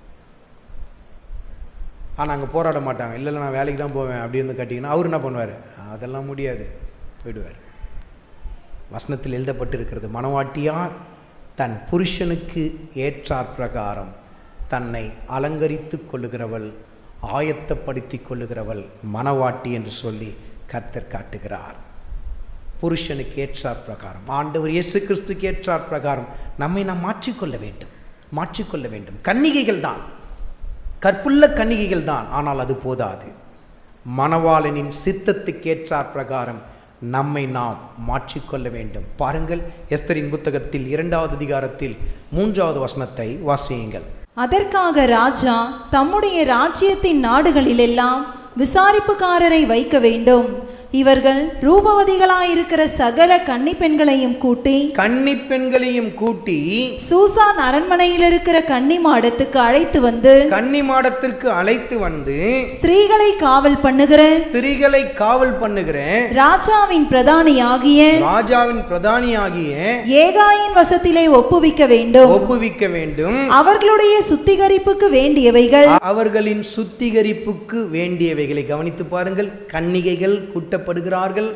ஆனால் அங்கே போராட மாட்டாங்க இல்லை இல்லை நான் வேலைக்கு தான் போவேன் அப்படி வந்து கட்டிங்கன்னா அவர் என்ன பண்ணுவார் அதெல்லாம் முடியாது போயிடுவார் வசனத்தில் எழுதப்பட்டிருக்கிறது மணவாட்டியார் தன் புருஷனுக்கு ஏற்றார் பிரகாரம் தன்னை அலங்கரித்து கொள்ளுகிறவள் ஆயத்தப்படுத்தி கொள்ளுகிறவள் மணவாட்டி என்று சொல்லி கர்த்தர் காட்டுகிறார் புருஷனுக்கு ஏற்றார் பிரகாரம் ஆண்டவர் இயேசு கிறிஸ்துக்கு ஏற்றார் பிரகாரம் நம்மை நாம் மாற்றிக்கொள்ள வேண்டும் மாற்றிக்கொள்ள வேண்டும் கன்னிகைகள் தான் கற்புள்ள கன்னிகைகள் தான் ஆனால் அது போதாது மணவாளனின் சித்தத்துக்கு ஏற்றார் பிரகாரம் நம்மை நாம் மாற்றிக்கொள்ள வேண்டும் பாருங்கள் எஸ்தரின் புத்தகத்தில் இரண்டாவது அதிகாரத்தில் மூன்றாவது வசனத்தை வாசியுங்கள் அதற்காக ராஜா தம்முடைய ராஜ்யத்தின் நாடுகளிலெல்லாம் விசாரிப்புக்காரரை வைக்க வேண்டும் இவர்கள் ரூபவதிகளாயிருக்கிற சகல கன்னி பெண்களையும் கூட்டி கன்னி பெண்களையும் கூட்டி சூசான் அரண்மனையில் இருக்கிற கன்னி மாடத்துக்கு அழைத்து வந்து கன்னி மாடத்திற்கு அழைத்து வந்து ஸ்திரீகளை காவல் பண்ணுகிற ஸ்திரீகளை காவல் பண்ணுகிற ராஜாவின் பிரதானியாகிய ராஜாவின் பிரதானியாகிய ஏகாயின் வசத்திலே ஒப்புவிக்க வேண்டும் ஒப்புவிக்க வேண்டும் அவர்களுடைய சுத்திகரிப்புக்கு வேண்டியவைகள் அவர்களின் சுத்திகரிப்புக்கு வேண்டியவைகளை கவனித்து பாருங்கள் கன்னிகைகள் கூட்டப்படுகிறார்கள்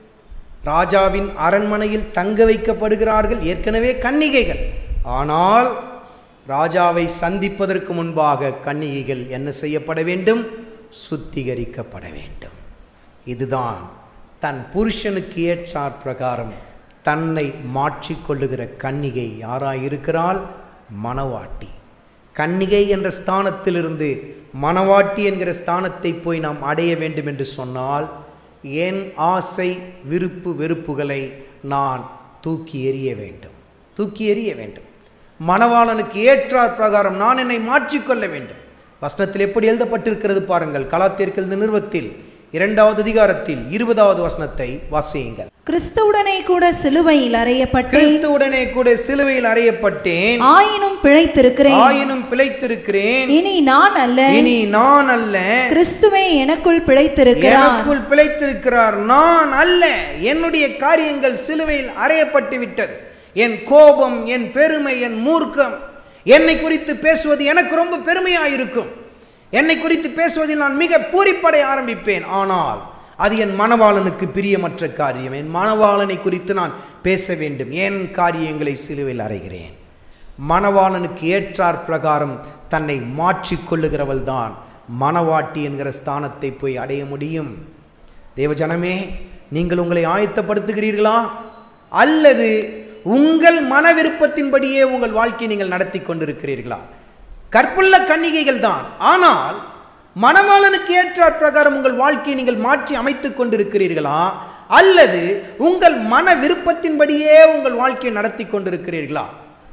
ராஜாவின் அரண்மனையில் தங்க வைக்கப்படுகிறார்கள் ஏற்கனவே கன்னிகைகள் ஆனால் ராஜாவை சந்திப்பதற்கு முன்பாக கன்னிகைகள் என்ன செய்யப்பட வேண்டும் சுத்திகரிக்கப்பட வேண்டும் இதுதான் தன் புருஷனுக்கு ஏற்றார் பிரகாரம் தன்னை மாற்றிக்கொள்ளுகிற கன்னிகை யாராயிருக்கிறாள் மணவாட்டி கன்னிகை என்ற ஸ்தானத்திலிருந்து மணவாட்டி என்கிற ஸ்தானத்தை போய் நாம் அடைய வேண்டும் என்று சொன்னால் என் ஆசை விருப்பு வெறுப்புகளை நான் தூக்கி எறிய வேண்டும் தூக்கி எறிய வேண்டும் மணவாளனுக்கு ஏற்றார் பிரகாரம் நான் என்னை மாற்றிக்கொள்ள வேண்டும் வசனத்தில் எப்படி எழுதப்பட்டிருக்கிறது பாருங்கள் கலாத்தியர்கள் நிறுவத்தில் இரண்டாவது அதிகாரத்தில் இருபதாவது வசனத்தை வாசியுங்கள் கிறிஸ்துவுடனே கூட சிலுவையில் அறையப்பட்டு கிறிஸ்துவுடனே கூட சிலுவையில் அறையப்பட்டேன் ஆயினும் பிழைத்திருக்கிறேன் ஆயினும் பிழைத்திருக்கிறேன் இனி நான் அல்ல இனி நான் அல்ல கிறிஸ்துவே எனக்குள் பிழைத்திருக்கிறார் எனக்குள் பிழைத்திருக்கிறார் நான் அல்ல என்னுடைய காரியங்கள் சிலுவையில் அறையப்பட்டு விட்டது என் கோபம் என் பெருமை என் மூர்க்கம் என்னை குறித்து பேசுவது எனக்கு ரொம்ப பெருமையாயிருக்கும் என்னை குறித்து பேசுவதில் நான் மிக பூரிப்படைய ஆரம்பிப்பேன் ஆனால் அது என் மணவாளனுக்கு பிரியமற்ற காரியம் என் மணவாளனை குறித்து நான் பேச வேண்டும் என் காரியங்களை சிலுவையில் அறைகிறேன் மணவாளனுக்கு ஏற்றார் பிரகாரம் தன்னை மாற்றிக்கொள்ளுகிறவள் தான் மணவாட்டி என்கிற ஸ்தானத்தை போய் அடைய முடியும் தேவஜனமே நீங்கள் உங்களை ஆயத்தப்படுத்துகிறீர்களா அல்லது உங்கள் மன விருப்பத்தின்படியே உங்கள் வாழ்க்கையை நீங்கள் நடத்தி கொண்டிருக்கிறீர்களா கற்புள்ள கன்னிகைகள் தான் ஆனால் மணவாளனுக்கு ஏற்றார் பிரகாரம் உங்கள் வாழ்க்கையை நீங்கள் மாற்றி அமைத்துக் கொண்டிருக்கிறீர்களா அல்லது உங்கள் மன விருப்பத்தின்படியே உங்கள் வாழ்க்கையை நடத்தி கொண்டிருக்கிறீர்களா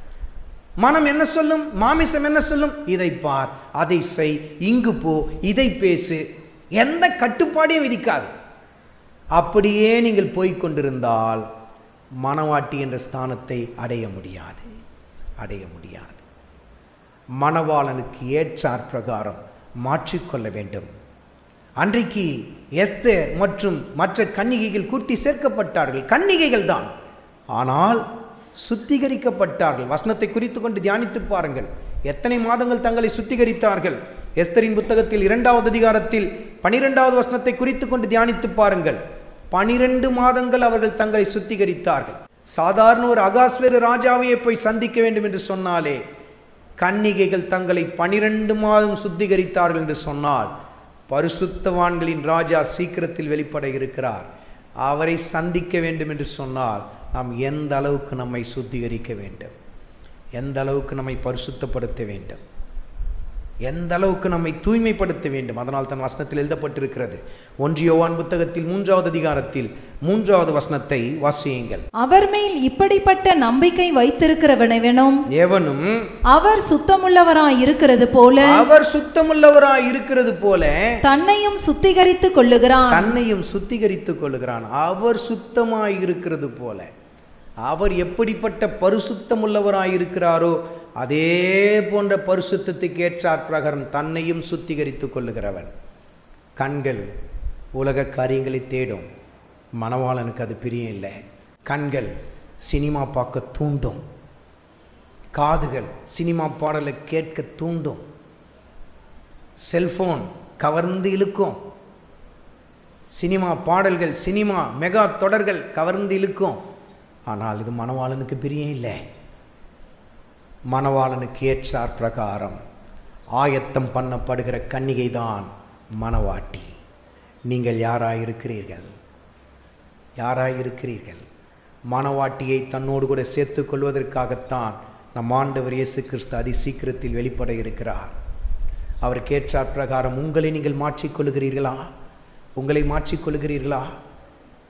மனம் என்ன சொல்லும் மாமிசம் என்ன சொல்லும் இதை பார் அதை செய் இங்கு போ இதை பேசு எந்த கட்டுப்பாடையும் விதிக்காது அப்படியே நீங்கள் போய்க் கொண்டிருந்தால் மணவாட்டி என்ற ஸ்தானத்தை அடைய முடியாது அடைய முடியாது மணவாளனுக்கு ஏற்றார் பிரகாரம் மாற்றிக்கொள்ள வேண்டும் அன்றைக்கு எஸ்தேர் மற்றும் மற்ற கன்னிகைகள் கூட்டி சேர்க்கப்பட்டார்கள் கன்னிகைகள் தான் ஆனால் சுத்திகரிக்கப்பட்டார்கள் வசனத்தை குறித்து கொண்டு தியானித்து பாருங்கள் எத்தனை மாதங்கள் தங்களை சுத்திகரித்தார்கள் எஸ்தரின் புத்தகத்தில் இரண்டாவது அதிகாரத்தில் பனிரெண்டாவது வசனத்தை குறித்து கொண்டு தியானித்து பாருங்கள் பனிரெண்டு மாதங்கள் அவர்கள் தங்களை சுத்திகரித்தார்கள் சாதாரண ஒரு அகாஸ்வேரு ராஜாவையே போய் சந்திக்க வேண்டும் என்று சொன்னாலே கன்னிகைகள் தங்களை பனிரெண்டு மாதம் சுத்திகரித்தார்கள் என்று சொன்னால் பரிசுத்தவான்களின் ராஜா சீக்கிரத்தில் வெளிப்பட இருக்கிறார் அவரை சந்திக்க வேண்டும் என்று சொன்னால் நாம் எந்த அளவுக்கு நம்மை சுத்திகரிக்க வேண்டும் எந்த அளவுக்கு நம்மை பரிசுத்தப்படுத்த வேண்டும் எந்த அளவுக்கு நம்மை தூய்மைப்படுத்த வேண்டும் அதனால் தன் வசனத்தில் எழுதப்பட்டிருக்கிறது ஒன்றியோவான் புத்தகத்தில் மூன்றாவது அதிகாரத்தில் மூன்றாவது வசனத்தை வாசியுங்கள் அவர் மேல் இப்படிப்பட்ட நம்பிக்கை வைத்திருக்கிறவனவனும் எவனும் அவர் சுத்தமுள்ளவராய் இருக்கிறது போல அவர் சுத்தமுள்ளவராய் இருக்கிறது போல தன்னையும் சுத்திகரித்துக் கொள்ளுகிறான் தன்னையும் சுத்திகரித்துக் கொள்கிறான் அவர் சுத்தமாய் இருக்கிறது போல அவர் எப்படிப்பட்ட பரிசுத்தமுள்ளவராய் இருக்கிறாரோ அதே போன்ற பரிசுத்தத்துக்கு ஏற்றார் பிரகாரம் தன்னையும் சுத்திகரித்துக் கொள்ளுகிறவன் கண்கள் உலக காரியங்களை தேடும் மணவாளனுக்கு அது பிரியம் இல்லை கண்கள் சினிமா பார்க்க தூண்டும் காதுகள் சினிமா பாடலை கேட்க தூண்டும் செல்போன் கவர்ந்து இழுக்கும் சினிமா பாடல்கள் சினிமா மெகா தொடர்கள் கவர்ந்து இழுக்கும் ஆனால் இது மணவாளனுக்கு பிரியம் இல்லை மணவாளனுக்கு ஏற்றார் பிரகாரம் ஆயத்தம் பண்ணப்படுகிற கன்னிகை தான் மணவாட்டி நீங்கள் யாராயிருக்கிறீர்கள் யாராயிருக்கிறீர்கள் மணவாட்டியை தன்னோடு கூட சேர்த்து கொள்வதற்காகத்தான் நம் ஆண்டவர் இயேசு கிறிஸ்து அதி சீக்கிரத்தில் வெளிப்பட இருக்கிறார் அவருக்கு ஏற்றார் பிரகாரம் உங்களை நீங்கள் மாற்றிக்கொள்கிறீர்களா உங்களை மாற்றிக்கொள்கிறீர்களா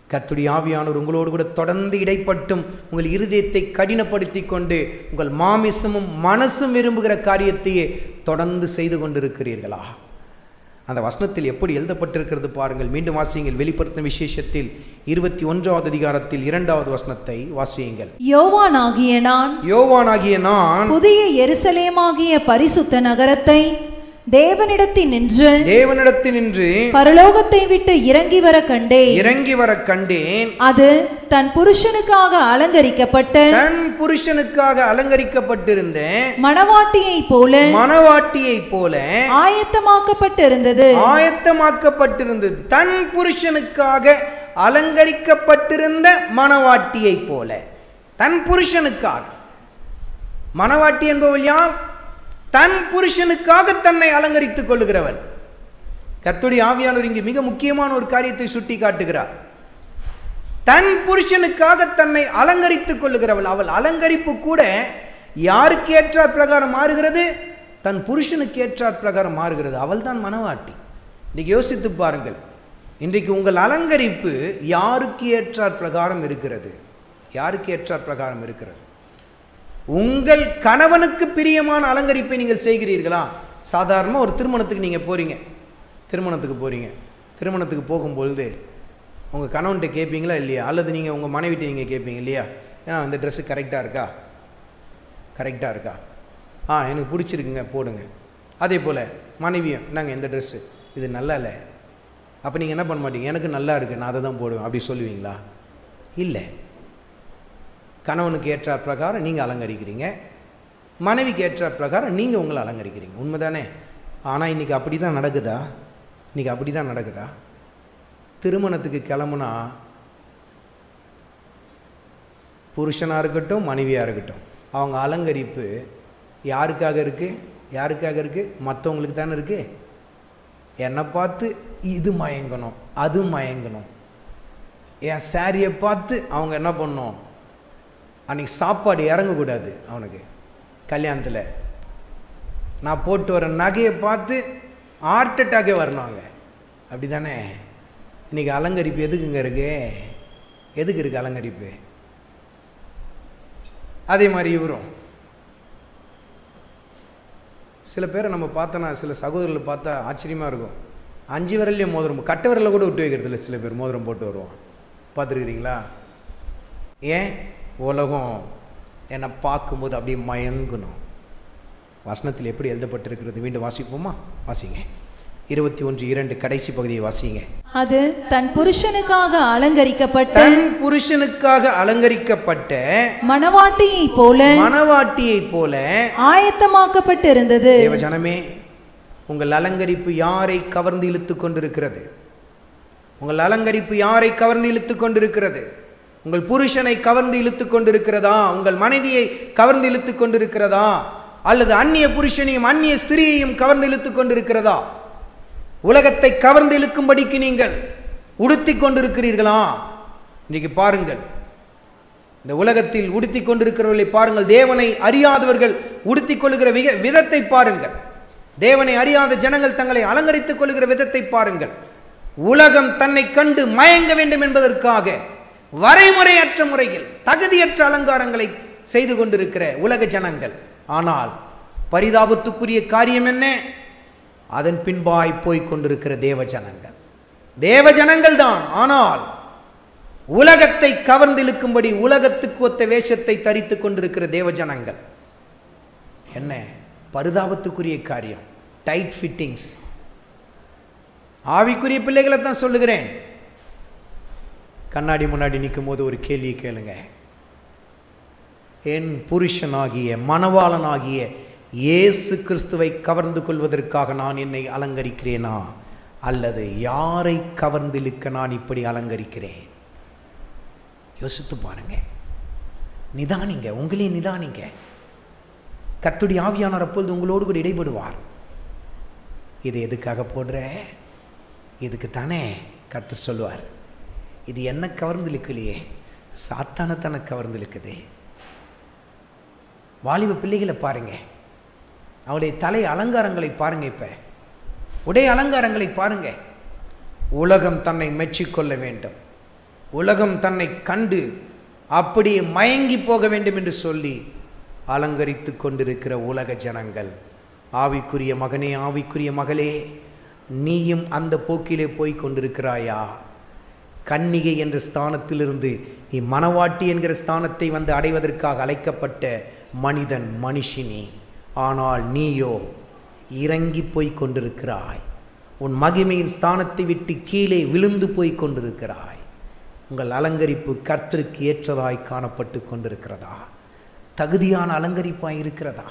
கர்த்துடைய ஆவியானவர் உங்களோடு கூட தொடர்ந்து இடைப்பட்டும் உங்கள் இருதயத்தை கடினப்படுத்தி கொண்டு உங்கள் மாமிசமும் மனசும் விரும்புகிற காரியத்தையே தொடர்ந்து செய்து கொண்டிருக்கிறீர்களா அந்த வசனத்தில் எப்படி எழுதப்பட்டிருக்கிறது பாருங்கள் மீண்டும் வாசியுங்கள் வெளிப்படுத்தின விசேஷத்தில் இருபத்தி ஒன்றாவது அதிகாரத்தில் இரண்டாவது வசனத்தை வாசியுங்கள் யோவானாகிய நான் யோவானாகிய நான் புதிய எருசலேமாகிய பரிசுத்த நகரத்தை தேவனிடத்தில் நின்று தேவனிடத்தில் நின்று பரலோகத்தை விட்டு இறங்கி வர கண்டேன் இறங்கி வர கண்டேன் அது தன் புருஷனுக்காக அலங்கரிக்கப்பட்ட தன் புருஷனுக்காக அலங்கரிக்கப்பட்டிருந்த மணவாட்டியைப் போல மணவாட்டியைப் போல ஆயத்தமாக்கப்பட்டிருந்தது ஆயத்தமாக்கப்பட்டிருந்தது தன் புருஷனுக்காக அலங்கரிக்கப்பட்டிருந்த மணவாட்டியைப் போல தன் புருஷனுக்காக மணவாட்டி என்பவள் யார் தன் புருஷனுக்காக தன்னை அலங்கரித்துக் கொள்ளுகிறவள் கர்த்தருடைய ஆவியானவர் இங்கு மிக முக்கியமான ஒரு காரியத்தை சுட்டி காட்டுகிறார் தன் புருஷனுக்காக தன்னை அலங்கரித்துக் கொள்ளுகிறவள் அவள் அலங்கரிப்பு கூட யாருக்கு ஏற்றாற் பிரகாரம் மாறுகிறது தன் புருஷனுக்கு ஏற்றாற் பிரகாரம் மாறுகிறது அவள் தான் மனவாட்டி இன்னைக்கு யோசித்து பாருங்கள் இன்றைக்கு உங்கள் அலங்கரிப்பு யாருக்கு ஏற்றாற் பிரகாரம் இருக்கிறது யாருக்கு ஏற்றாற் பிரகாரம் இருக்கிறது உங்கள் கணவனுக்கு பிரியமான அலங்கரிப்பை நீங்கள் செய்கிறீர்களா சாதாரணமாக ஒரு திருமணத்துக்கு நீங்கள் போகிறீங்க திருமணத்துக்கு போகிறீங்க திருமணத்துக்கு போகும்பொழுது உங்கள் கணவன்கிட்ட கேட்பீங்களா இல்லையா அல்லது நீங்கள் உங்கள் மனைவிட்ட நீங்கள் கேட்பீங்க இல்லையா ஏன்னா இந்த ட்ரெஸ்ஸு கரெக்டாக இருக்கா கரெக்டாக இருக்கா ஆ எனக்கு பிடிச்சிருக்குங்க போடுங்க அதே போல் மனைவியும் நாங்கள் இந்த ட்ரெஸ்ஸு இது நல்லா இல்லை அப்போ நீங்கள் என்ன பண்ண மாட்டீங்க எனக்கு நல்லா இருக்குது நான் அதை தான் போடுவேன் அப்படி சொல்லுவீங்களா இல்லை கணவனுக்கு ஏற்ற பிரகாரம் நீங்கள் அலங்கரிக்கிறீங்க மனைவிக்கு ஏற்ற பிரகாரம் நீங்கள் உங்களை அலங்கரிக்கிறீங்க உண்மைதானே ஆனால் இன்றைக்கி அப்படி தான் நடக்குதா இன்றைக்கி அப்படி தான் நடக்குதா திருமணத்துக்கு கிளம்புனா புருஷனாக இருக்கட்டும் மனைவியாக இருக்கட்டும் அவங்க அலங்கரிப்பு யாருக்காக இருக்குது யாருக்காக இருக்குது மற்றவங்களுக்கு தானே இருக்குது என்னை பார்த்து இது மயங்கணும் அது மயங்கணும் என் சாரியை பார்த்து அவங்க என்ன பண்ணணும் அன்றைக்கி சாப்பாடு இறங்கக்கூடாது அவனுக்கு கல்யாணத்தில் நான் போட்டு வர நகையை பார்த்து ஹார்ட் அட்டாக்கே வரணும் அங்கே அப்படி தானே இன்றைக்கி அலங்கரிப்பு எதுக்குங்க இருக்கு எதுக்கு இருக்குது அலங்கரிப்பு அதே மாதிரி இவரும் சில பேரை நம்ம பார்த்தோன்னா சில சகோதரர்களை பார்த்தா ஆச்சரியமாக இருக்கும் அஞ்சு விரல்லையும் மோதிரம் கட்ட விரலில் கூட விட்டு வைக்கிறது இல்லை சில பேர் மோதிரம் போட்டு வருவோம் பார்த்துருக்கிறீங்களா ஏன் உலகம் என்னை பார்க்கும்போது அப்படியே மயங்கணும் வசனத்தில் எப்படி எழுதப்பட்டிருக்கிறது மீண்டும் வாசிப்போமா வாசிங்க இருபத்தி ஒன்று இரண்டு கடைசி பகுதியை வாசிங்க அது தன் புருஷனுக்காக அலங்கரிக்கப்பட்ட தன் புருஷனுக்காக அலங்கரிக்கப்பட்ட மணவாட்டியைப் போல மணவாட்டியைப் போல ஆயத்தமாக்கப்பட்டிருந்தது தேவஜனமே உங்கள் அலங்கரிப்பு யாரை கவர்ந்து இழுத்து கொண்டிருக்கிறது உங்கள் அலங்கரிப்பு யாரை கவர்ந்து இழுத்து கொண்டிருக்கிறது உங்கள் புருஷனை கவர்ந்து இழுத்து கொண்டிருக்கிறதா உங்கள் மனைவியை கவர்ந்து இழுத்து கொண்டிருக்கிறதா அல்லது அந்நிய புருஷனையும் அந்நிய ஸ்திரீயையும் கவர்ந்து இழுத்து கொண்டிருக்கிறதா உலகத்தை கவர்ந்து இழுக்கும்படிக்கு நீங்கள் உடுத்தி கொண்டிருக்கிறீர்களா இன்னைக்கு பாருங்கள் இந்த உலகத்தில் உடுத்தி கொண்டிருக்கிறவர்களை பாருங்கள் தேவனை அறியாதவர்கள் உடுத்தி கொள்ளுகிற விக விதத்தை பாருங்கள் தேவனை அறியாத ஜனங்கள் தங்களை அலங்கரித்துக் கொள்ளுகிற விதத்தை பாருங்கள் உலகம் தன்னை கண்டு மயங்க வேண்டும் என்பதற்காக வரைமுறையற்ற முறையில் தகுதியற்ற அலங்காரங்களை செய்து கொண்டிருக்கிற உலக ஜனங்கள் ஆனால் பரிதாபத்துக்குரிய காரியம் என்ன அதன் பின்பாய் போய்க் கொண்டிருக்கிற தேவ ஜனங்கள் தேவ ஜனங்கள் தான் ஆனால் உலகத்தை கவர்ந்திழுக்கும்படி உலகத்துக்கு ஒத்த வேஷத்தை தரித்து கொண்டிருக்கிற தேவ ஜனங்கள் என்ன பரிதாபத்துக்குரிய காரியம் டைட் ஃபிட்டிங்ஸ் ஆவிக்குரிய பிள்ளைகளை தான் சொல்லுகிறேன் கண்ணாடி முன்னாடி நிற்கும் போது ஒரு கேள்வியை கேளுங்க என் புருஷனாகிய மணவாளனாகிய இயேசு கிறிஸ்துவை கவர்ந்து கொள்வதற்காக நான் என்னை அலங்கரிக்கிறேனா அல்லது யாரை கவர்ந்திழுக்க நான் இப்படி அலங்கரிக்கிறேன் யோசித்து பாருங்க நிதானிங்க உங்களே நிதானிங்க கர்த்துடைய ஆவியானவர் அப்பொழுது உங்களோடு கூட இடைபடுவார் இது எதுக்காக போடுற இதுக்கு தானே கர்த்தர் சொல்லுவார் இது என்ன கவர்ந்து இழுக்கலையே சாத்தான தானே கவர்ந்து இழுக்குதே வாலிப பிள்ளைகளை பாருங்க அவருடைய தலை அலங்காரங்களை பாருங்க இப்ப உடை அலங்காரங்களை பாருங்க உலகம் தன்னை மெச்சிக்கொள்ள வேண்டும் உலகம் தன்னை கண்டு அப்படியே மயங்கி போக வேண்டும் என்று சொல்லி அலங்கரித்து கொண்டிருக்கிற உலக ஜனங்கள் ஆவிக்குரிய மகனே ஆவிக்குரிய மகளே நீயும் அந்த போக்கிலே போய் கொண்டிருக்கிறாயா கன்னிகை என்ற ஸ்தானத்திலிருந்து நீ மணவாட்டி என்கிற ஸ்தானத்தை வந்து அடைவதற்காக அழைக்கப்பட்ட மனிதன் மனுஷினி ஆனால் நீயோ இறங்கி போய் கொண்டிருக்கிறாய் உன் மகிமையின் ஸ்தானத்தை விட்டு கீழே விழுந்து போய் கொண்டிருக்கிறாய் உங்கள் அலங்கரிப்பு கர்த்தருக்கு ஏற்றதாய் காணப்பட்டு கொண்டிருக்கிறதா தகுதியான அலங்கரிப்பாய் இருக்கிறதா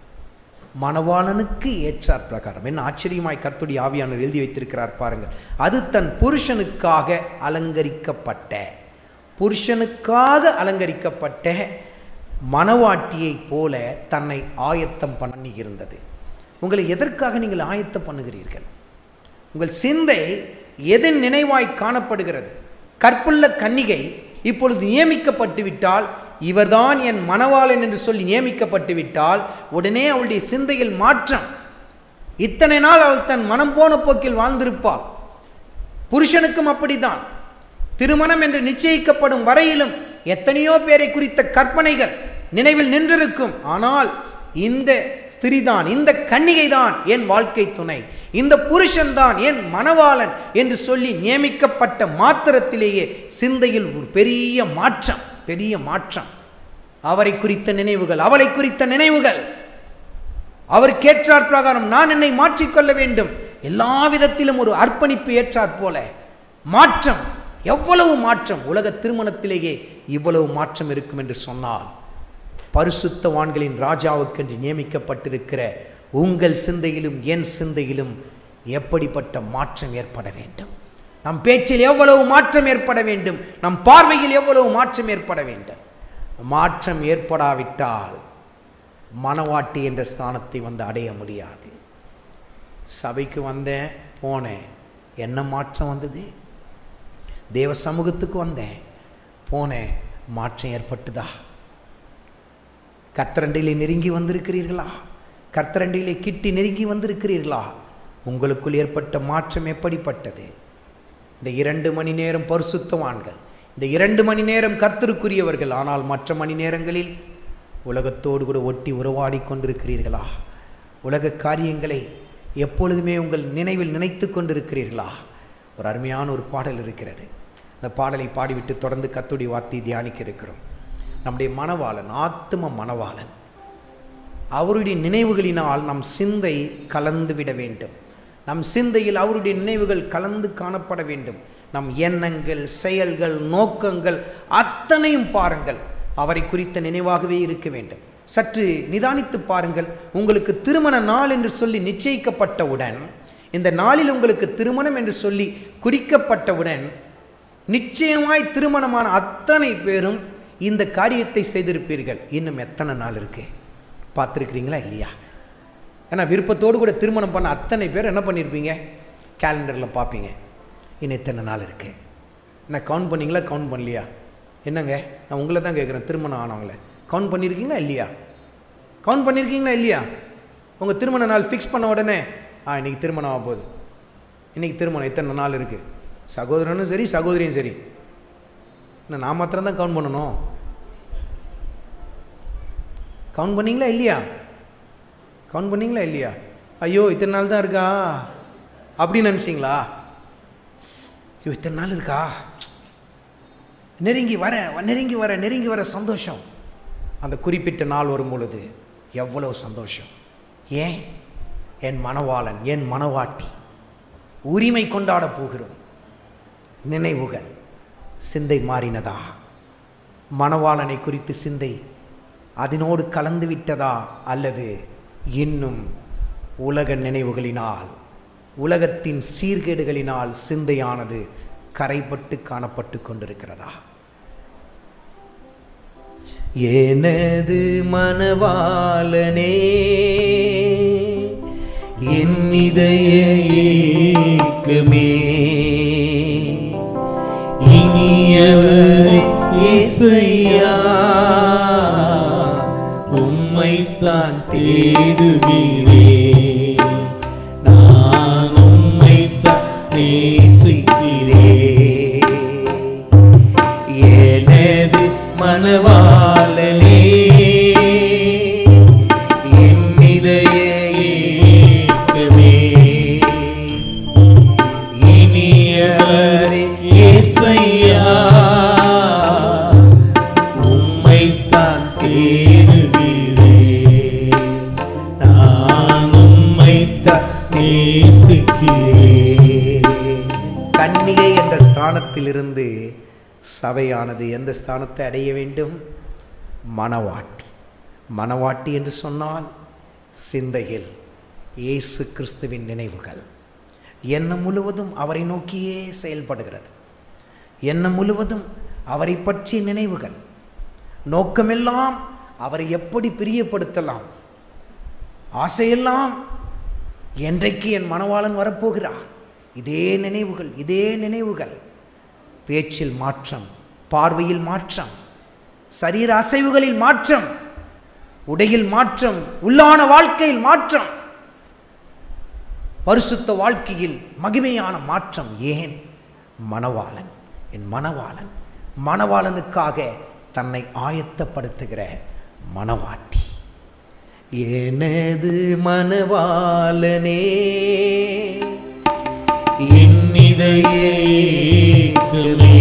மணவாளனுக்கு ஏற்றார் பிரகாரம் என்ன ஆச்சரியமாய் கர்த்துடைய ஆவியானவர் எழுதி வைத்திருக்கிறார் பாருங்கள் அது தன் புருஷனுக்காக அலங்கரிக்கப்பட்ட புருஷனுக்காக அலங்கரிக்கப்பட்ட மணவாட்டியைப் போல தன்னை ஆயத்தம் பண்ணி இருந்தது உங்களை எதற்காக நீங்கள் ஆயத்தம் பண்ணுகிறீர்கள் உங்கள் சிந்தை எதன் நினைவாய் காணப்படுகிறது கற்புள்ள கன்னிகை இப்பொழுது நியமிக்கப்பட்டு விட்டால் இவர்தான் என் மணவாளன் என்று சொல்லி நியமிக்கப்பட்டு விட்டால் உடனே அவளுடைய சிந்தையில் மாற்றம் இத்தனை நாள் அவள் தன் மனம் போன போக்கில் வாழ்ந்திருப்பாள் புருஷனுக்கும் அப்படித்தான் திருமணம் என்று நிச்சயிக்கப்படும் வரையிலும் எத்தனையோ பேரை குறித்த கற்பனைகள் நினைவில் நின்றிருக்கும் ஆனால் இந்த ஸ்திரிதான் இந்த கன்னிகை தான் என் வாழ்க்கை துணை இந்த புருஷன்தான் என் மணவாளன் என்று சொல்லி நியமிக்கப்பட்ட மாத்திரத்திலேயே சிந்தையில் ஒரு பெரிய மாற்றம் பெரிய மாற்றம் அவரை குறித்த நினைவுகள் அவளை குறித்த நினைவுகள் அவர் கேட்டார் பிரகாரம் நான் என்னை மாற்றிக்கொள்ள வேண்டும் எல்லா விதத்திலும் ஒரு அர்ப்பணிப்பு ஏற்றாற் போல மாற்றம் எவ்வளவு மாற்றம் உலக திருமணத்திலேயே இவ்வளவு மாற்றம் இருக்கும் என்று சொன்னால் பரிசுத்தவான்களின் ராஜாவுக்கென்று நியமிக்கப்பட்டிருக்கிற உங்கள் சிந்தையிலும் என் சிந்தையிலும் எப்படிப்பட்ட மாற்றம் ஏற்பட வேண்டும் நம் பேச்சில் எவ்வளவு மாற்றம் ஏற்பட வேண்டும் நம் பார்வையில் எவ்வளவு மாற்றம் ஏற்பட வேண்டும் மாற்றம் ஏற்படாவிட்டால் மணவாட்டி என்ற ஸ்தானத்தை வந்து அடைய முடியாது சபைக்கு வந்தேன் போனேன் என்ன மாற்றம் வந்தது தேவ சமூகத்துக்கு வந்தேன் போனேன் மாற்றம் ஏற்பட்டுதா கத்தரண்டையிலே நெருங்கி வந்திருக்கிறீர்களா கர்த்தரண்டிலே கிட்டி நெருங்கி வந்திருக்கிறீர்களா உங்களுக்குள் ஏற்பட்ட மாற்றம் எப்படிப்பட்டது இந்த இரண்டு மணி நேரம் பரிசுத்தவான்கள் இந்த இரண்டு மணி நேரம் கர்த்தருக்குரியவர்கள் ஆனால் மற்ற மணி நேரங்களில் உலகத்தோடு கூட ஒட்டி உறவாடி கொண்டிருக்கிறீர்களா உலக காரியங்களை எப்பொழுதுமே உங்கள் நினைவில் நினைத்து கொண்டிருக்கிறீர்களா ஒரு அருமையான ஒரு பாடல் இருக்கிறது அந்த பாடலை பாடிவிட்டு தொடர்ந்து கத்துடைய வார்த்தை தியானிக்க இருக்கிறோம் நம்முடைய மணவாளன் ஆத்தும மணவாளன் அவருடைய நினைவுகளினால் நம் சிந்தை கலந்து விட வேண்டும் நம் சிந்தையில் அவருடைய நினைவுகள் கலந்து காணப்பட வேண்டும் நம் எண்ணங்கள் செயல்கள் நோக்கங்கள் அத்தனையும் பாருங்கள் அவரை குறித்த நினைவாகவே இருக்க வேண்டும் சற்று நிதானித்து பாருங்கள் உங்களுக்கு திருமண நாள் என்று சொல்லி நிச்சயிக்கப்பட்டவுடன் இந்த நாளில் உங்களுக்கு திருமணம் என்று சொல்லி குறிக்கப்பட்டவுடன் நிச்சயமாய் திருமணமான அத்தனை பேரும் இந்த காரியத்தை செய்திருப்பீர்கள் இன்னும் எத்தனை நாள் இருக்கு பார்த்துருக்கிறீங்களா இல்லையா ஏன்னா விருப்பத்தோடு கூட திருமணம் பண்ண அத்தனை பேர் என்ன பண்ணியிருப்பீங்க கேலண்டரில் பார்ப்பீங்க இன்னும் எத்தனை நாள் இருக்கு என்ன கவுண்ட் பண்ணீங்களா கவுண்ட் பண்ணலையா என்னங்க நான் உங்களை தான் கேட்குறேன் திருமணம் ஆனவங்கள கவுண்ட் பண்ணியிருக்கீங்களா இல்லையா கவுண்ட் பண்ணியிருக்கீங்களா இல்லையா உங்கள் திருமண நாள் ஃபிக்ஸ் பண்ண உடனே ஆ இன்னைக்கு திருமணம் ஆக போகுது இன்னைக்கு திருமணம் எத்தனை நாள் இருக்குது சகோதரனும் சரி சகோதரியும் சரி என்ன நான் மாத்திரம் தான் கவுண்ட் பண்ணணும் கவுண்ட் பண்ணீங்களா இல்லையா கவுண்ட் பண்ணீங்களா இல்லையா ஐயோ இத்தனை நாள் தான் இருக்கா அப்படின்னு நினச்சிங்களா ஐயோ இத்தனை நாள் இருக்கா நெருங்கி வர நெருங்கி வர நெருங்கி வர சந்தோஷம் அந்த குறிப்பிட்ட நாள் வரும் பொழுது எவ்வளவு சந்தோஷம் ஏன் என் மணவாளன் என் மணவாட்டி உரிமை கொண்டாட போகிறோம் நினைவுகள் சிந்தை மாறினதா மணவாளனை குறித்து சிந்தை அதனோடு கலந்து விட்டதா அல்லது இன்னும் உலக நினைவுகளினால் உலகத்தின் சீர்கேடுகளினால் சிந்தையானது கரைப்பட்டு காணப்பட்டு கொண்டிருக்கிறதா எனது மணவாளனே என் இதய ஏக்கமே இனியவரே இயேசையா உம்மைத்தான் தேடுகிறேன் நான் உம்மைத்தான் நேசிக்கிறேன் நேசிக்கிறேன் கன்னிகை என்ற ஸ்தானத்திலிருந்து சபையானது எந்த ஸ்தானத்தை அடைய வேண்டும் மணவாட்டி மணவாட்டி என்று சொன்னால் சிந்தையில் இயேசு கிறிஸ்துவின் நினைவுகள் எண்ணம் முழுவதும் அவரை நோக்கியே செயல்படுகிறது எண்ணம் முழுவதும் அவரை பற்றிய நினைவுகள் நோக்கமெல்லாம் அவரை எப்படி பிரியப்படுத்தலாம் ஆசையெல்லாம் என்றைக்கு என் மணவாளன் வரப்போகிறார் இதே நினைவுகள் இதே நினைவுகள் பேச்சில் மாற்றம் பார்வையில் மாற்றம் சரீர அசைவுகளில் மாற்றம் உடையில் மாற்றம் உள்ளான வாழ்க்கையில் மாற்றம் பரிசுத்த வாழ்க்கையில் மகிமையான மாற்றம் ஏன் மணவாளன் என் மணவாளன் மணவாளனுக்காக தன்னை ஆயத்தப்படுத்துகிற மணவாட்டி எனது மணவாளனே என்னிதையேக்குமே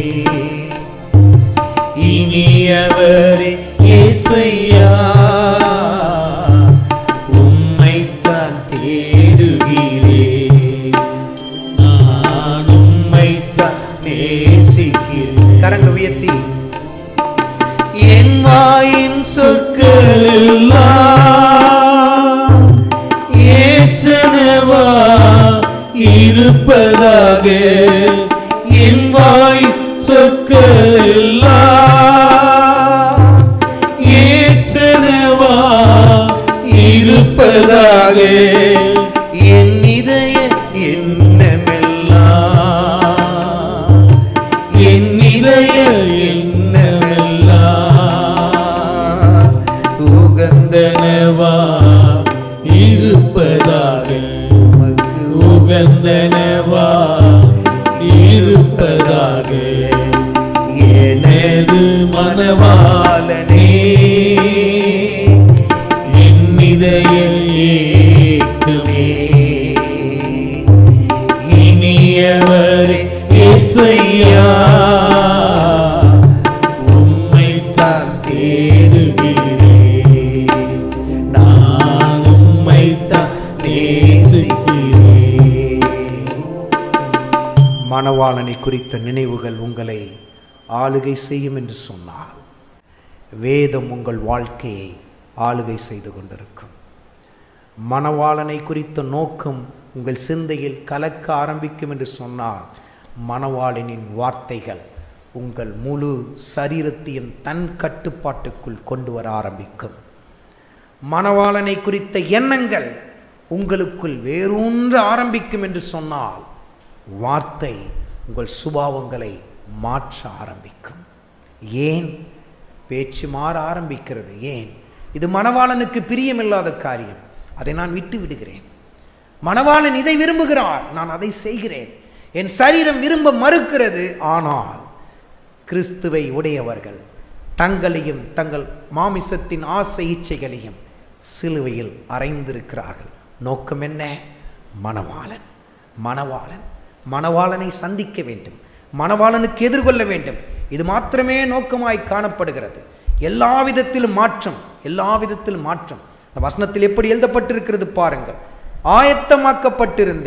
இனியவரே ஏசையா உம்மைத்தான் தேடுகிறேன் நான் உம்மைத்தான் நேசிக்கிறேன் கரங்கள் உயர்த்தி என் வாயின் சொற்கள் எல்லாம் ஏற்றனவா இருப்பதாக என் வாய் சொற்கள் எல்லாம் ஏற்றனவா இருப்பதாக என் இதய எண்ணமெல்லாம் என் இதய எண்ணமெல்லாம் உகந்தனவா இருப்பதாக உமக்கு உகந்தனவா இருப்பதாக எனது மனவாளனே என் இதய ஏக்கமே இனியவரே இசையா உம்மைத்தான் தேடுகிறேன் நான் உம்மைத்தான் நேசிக்கிறேன் மணவாளனை குறித்த நினைவுகள் உங்களை ஆளுகை செய்யும் என்று சொன்னார் வேதம் உங்கள் வாழ்க்கையை ஆளுகை செய்து கொண்டிருக்கும் மணவாளனை குறித்த நோக்கம் உங்கள் சிந்தையில் கலக்க ஆரம்பிக்கும் என்று சொன்னால் மணவாளனின் வார்த்தைகள் உங்கள் முழு சரீரத்தையும் தன் கட்டுப்பாட்டுக்குள் கொண்டு வர ஆரம்பிக்கும் மணவாளனை குறித்த எண்ணங்கள் உங்களுக்குள் வேரூன்ற ஆரம்பிக்கும் என்று சொன்னால் வார்த்தை உங்கள் சுபாவங்களை மாற்ற ஆரம்பிக்கும் ஏன் பேச்சு மாற ஆரம்பிக்கிறது ஏன் இது மணவாளனுக்கு பிரியமில்லாத காரியம் அதை நான் விட்டு விடுகிறேன் மணவாளன் இதை விரும்புகிறார் நான் அதை செய்கிறேன் என் சரீரம் விரும்ப மறுக்கிறது ஆனால் கிறிஸ்துவை உடையவர்கள் தங்களையும் தங்கள் மாமிசத்தின் ஆசை இச்சைகளையும் சிலுவையில் அறைந்திருக்கிறார்கள் நோக்கம் என்ன மணவாளன் மணவாளன் மணவாளனை சந்திக்க வேண்டும் மணவாளனுக்கு எதிர்கொள்ள வேண்டும் இது மாத்திரமே நோக்கமாய் காணப்படுகிறது எல்லா விதத்திலும் மாற்றம் எல்லா விதத்திலும் மாற்றம் இந்த வசனத்தில் எப்படி எழுதப்பட்டிருக்கிறது பாருங்கள் ஆயத்தமாக்கப்பட்டிருந்த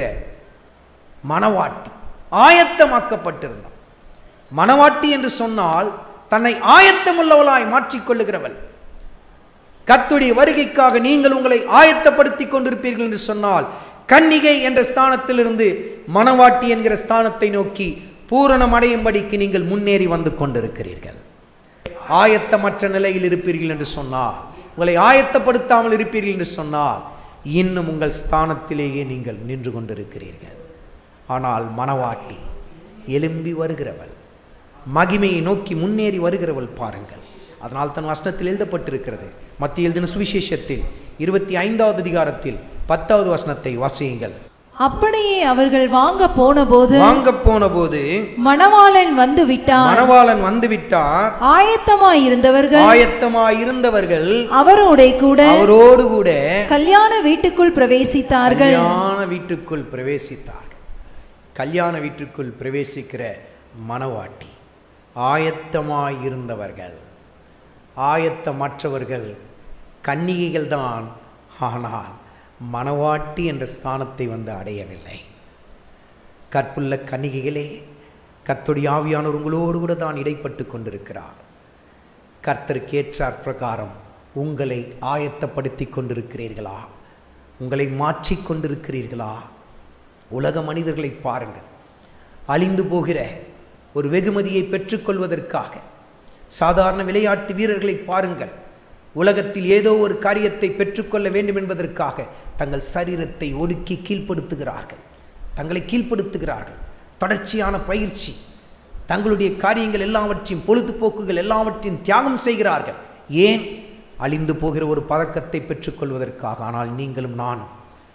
மணவாட்டி ஆயத்தமாக்கப்பட்டிருந்தான் மணவாட்டி என்று சொன்னால் தன்னை ஆயத்தமுள்ளவளாய் மாற்றிக்கொள்ளுகிறவள் கத்துடைய வருகைக்காக நீங்கள் உங்களை ஆயத்தப்படுத்திக் கொண்டிருப்பீர்கள் என்று சொன்னால் கன்னிகை என்ற ஸ்தானத்திலிருந்து மணவாட்டி என்கிற ஸ்தானத்தை நோக்கி பூரணம் அடையும்படிக்கு நீங்கள் முன்னேறி வந்து கொண்டிருக்கிறீர்கள் ஆயத்தமற்ற நிலையில் இருப்பீர்கள் என்று சொன்னால் உங்களை ஆயத்தப்படுத்தாமல் இருப்பீர்கள் என்று சொன்னால் இன்னும் உங்கள் ஸ்தானத்திலேயே நீங்கள் நின்று கொண்டிருக்கிறீர்கள் ஆனால் மணவாட்டி எலும்பி வருகிறவள் மகிமையை நோக்கி முன்னேறி வருகிறவள் பாருங்கள் அதனால் தன் வசனத்தில் எழுதப்பட்டிருக்கிறது மத்திய எழுதின சுவிசேஷத்தில் இருபத்தி ஐந்தாவது அதிகாரத்தில் பத்தாவது வசனத்தை வாசியுங்கள் அப்படியே அவர்கள் வாங்க போனபோது வாங்க போன போது மணவாளன் வந்து விட்டார் மணவாளன் வந்து விட்டார் ஆயத்தமாய் இருந்தவர்கள் ஆயத்தமாய் இருந்தவர்கள் அவரோட கூட அவரோடு கூட கல்யாண வீட்டுக்குள் பிரவேசித்தார்கள் கல்யாண வீட்டுக்குள் பிரவேசித்தார்கள் கல்யாண வீட்டுக்குள் பிரவேசிக்கிற மணவாட்டி ஆயத்தமாய் இருந்தவர்கள் ஆயத்தமற்றவர்கள் கன்னிகைகள் தான் ஆனால் மணவாட்டி என்ற ஸ்தானத்தை வந்து அடையவில்லை கற்புள்ள கன்னிகைகளே கர்த்தருடைய ஆவியானவர் உங்களோடு கூட தான் இடைப்பட்டு கொண்டிருக்கிறார் கர்த்தருக்கு ஏற்றாற் பிரகாரம் உங்களை ஆயத்தப்படுத்தி கொண்டிருக்கிறீர்களா உங்களை மாற்றிக் கொண்டிருக்கிறீர்களா உலக மனிதர்களை பாருங்கள் அழிந்து போகிற ஒரு வெகுமதியை பெற்றுக்கொள்வதற்காக சாதாரண விளையாட்டு வீரர்களை பாருங்கள் உலகத்தில் ஏதோ ஒரு காரியத்தை பெற்றுக்கொள்ள வேண்டும் என்பதற்காக தங்கள் சரீரத்தை ஒடுக்கி கீழ்ப்படுத்துகிறார்கள் தங்களை கீழ்ப்படுத்துகிறார்கள் தொடர்ச்சியான பயிற்சி தங்களுடைய காரியங்கள் எல்லாவற்றையும் பொழுதுபோக்குகள் எல்லாவற்றையும் தியாகம் செய்கிறார்கள் ஏன் அழிந்து போகிற ஒரு பதக்கத்தை பெற்றுக்கொள்வதற்காக ஆனால் நீங்களும் நானும்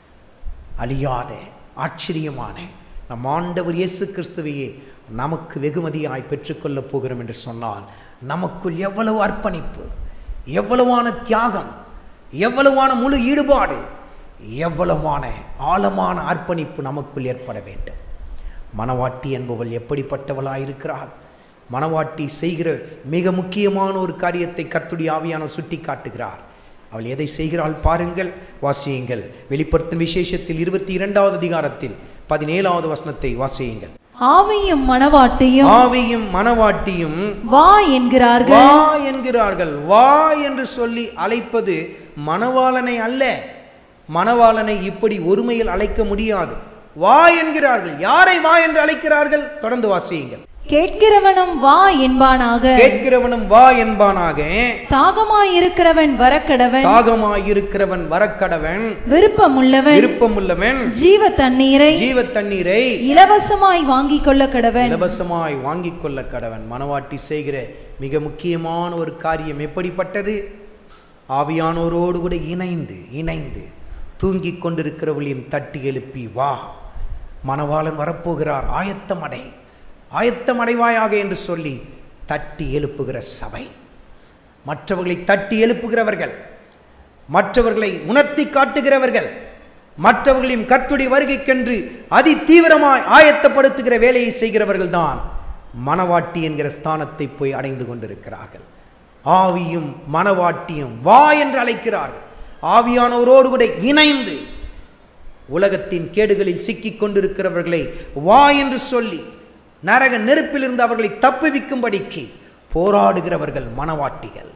அழியாத ஆச்சரியமான நம் ஆண்டவர் இயேசு கிறிஸ்துவையே நமக்கு வெகுமதியாய் பெற்றுக்கொள்ளப் போகிறோம் என்று சொன்னால் நமக்குள் எவ்வளவு அர்ப்பணிப்பு எவ்வளவான தியாகம் எவ்வளவான முழு ஈடுபாடு எவ்வளவான ஆழமான அர்ப்பணிப்பு நமக்குள் ஏற்பட வேண்டும் மணவாட்டி என்பவள் எப்படிப்பட்டவளாயிருக்கிறாள் மணவாட்டி செய்கிற மிக முக்கியமான ஒரு காரியத்தை கர்த்துடைய ஆவியானவர் சுட்டி காட்டுகிறார் அவள் எதை செய்கிறாள் பாருங்கள் வாசியுங்கள் வெளிப்படுத்தும் விசேஷத்தில் இருபத்தி இரண்டாவது அதிகாரத்தில் பதினேழாவது வசனத்தை வாசியுங்கள் ஆவியும் மணவாட்டியும் ஆவியும் மணவாட்டியும் வா என்கிறார்கள் வா என்கிறார்கள் வா என்று சொல்லி அழைப்பது மணவாளனை அல்ல மணவாளனை இப்படி ஒருமையில் அழைக்க முடியாது வா என்கிறார்கள் யாரை வா என்று அழைக்கிறார்கள் தொடர்ந்து வாசியுங்கள் கேட்கிறவனும் வா என்பானாக கேட்கிறவனும் வா என்பானாக தாகமாயிருக்கிறவன் வரக்கடவன் தாகமாயிருக்கிறவன் வரக்கடவன் விருப்பமுள்ளவன் விருப்பமுள்ளவன் ஜீவ தண்ணீரை ஜீவ தண்ணீரை இலவசமாய் வாங்கிக் கொள்ள கடவன் இலவசமாய் வாங்கிக் கொள்ள கடவன் மணவாட்டி செய்கிற மிக முக்கியமான ஒரு காரியம் எப்படிப்பட்டது ஆவியானோரோடு கூட இணைந்து இணைந்து தூங்கிக் கொண்டிருக்கிறவளையும் தட்டி எழுப்பி வா மணவாளன் வரப்போகிறார் ஆயத்தமடை ஆயத்தமடைவாயாக என்று சொல்லி தட்டி எழுப்புகிற சபை மற்றவர்களை தட்டி எழுப்புகிறவர்கள் மற்றவர்களை உணர்த்தி காட்டுகிறவர்கள் மற்றவர்களையும் கர்த்துடைய வருகைக்கென்று அதி தீவிரமாய் ஆயத்தப்படுத்துகிற வேலையை செய்கிறவர்கள் தான் மணவாட்டி என்கிற ஸ்தானத்தை போய் அடைந்து கொண்டிருக்கிறார்கள் ஆவியும் மணவாட்டியும் வா என்று அழைக்கிறார்கள் ஆவியானவரோடு கூட இணைந்து உலகத்தின் கேடுகளில் சிக்கிக் கொண்டிருக்கிறவர்களை வா என்று சொல்லி நரக நெருப்பிலிருந்து அவர்களை தப்புவிக்கும்படிக்கு போராடுகிறவர்கள் மணவாட்டிகள்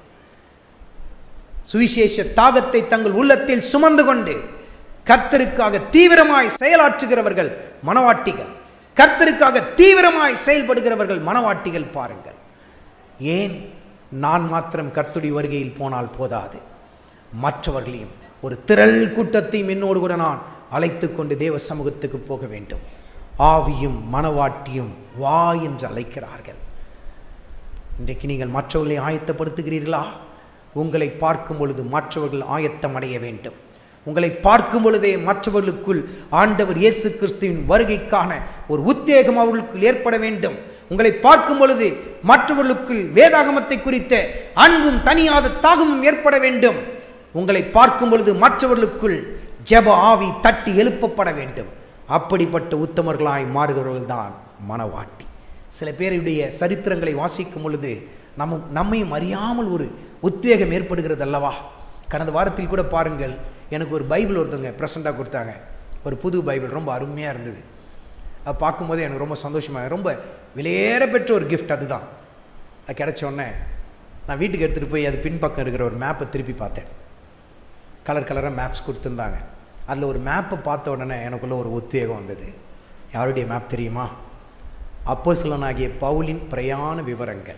சுவிசேஷ தாகத்தை தங்கள் உள்ளத்தில் சுமந்து கொண்டு கர்த்தருக்காக தீவிரமாய் செயலாற்றுகிறவர்கள் மணவாட்டிகள் கர்த்தருக்காக தீவிரமாய் செயல்படுகிறவர்கள் மணவாட்டிகள் பாருங்கள் ஏன் நான் மாத்திரம் கர்த்துடைய வருகையில் போனால் போதாது மற்றவர்களையும் ஒரு திரள் கூட்டத்தையும் என்னோடு கூட நான் அழைத்து கொண்டு தேவ சமூகத்துக்கு போக வேண்டும் ஆவியும் மணவாட்டியும் வா என்று அழைக்கிறார்கள் இன்றைக்கு நீங்கள் மற்றவர்களை ஆயத்தப்படுத்துகிறீர்களா உங்களை பார்க்கும் பொழுது மற்றவர்கள் ஆயத்தம் அடைய வேண்டும் உங்களை பார்க்கும் பொழுதே மற்றவர்களுக்குள் ஆண்டவர் இயேசு கிறிஸ்துவின் வருகைக்கான ஒரு உத்தேகம் அவர்களுக்குள் ஏற்பட வேண்டும் உங்களை பார்க்கும் பொழுது மற்றவர்களுக்குள் வேதாகமத்தை குறித்த அன்பும் தனியாத தாகமும் ஏற்பட வேண்டும் உங்களை பார்க்கும் பொழுது மற்றவர்களுக்குள் ஜெப ஆவி தட்டி எழுப்பப்பட வேண்டும் அப்படிப்பட்ட உத்தமர்களாய் மாறுகிறவர்கள் தான் மனவாட்டி சில பேருடைய சரித்திரங்களை வாசிக்கும் பொழுது நம்ம நம்மையும் அறியாமல் ஒரு உத்வேகம் ஏற்படுகிறது அல்லவா கடந்த வாரத்தில் கூட பாருங்கள் எனக்கு ஒரு பைபிள் ஒருத்தவங்க ப்ரெசண்ட்டாக கொடுத்தாங்க ஒரு புது பைபிள் ரொம்ப அருமையாக இருந்தது அதை பார்க்கும்போது எனக்கு ரொம்ப சந்தோஷமாக ரொம்ப விலையேற பெற்ற ஒரு கிஃப்ட் அதுதான் அது கிடைச்ச உடனே நான் வீட்டுக்கு எடுத்துகிட்டு போய் அது பின்பக்கம் இருக்கிற ஒரு மேப்பை திருப்பி பார்த்தேன் கலர் கலராக மேப்ஸ் கொடுத்துருந்தாங்க அதில் ஒரு மேப்பை பார்த்த உடனே எனக்குள்ள ஒரு உத்வேகம் வந்தது யாருடைய மேப் தெரியுமா அப்போஸ்தலனாகிய பவுலின் பிரயாண விவரங்கள்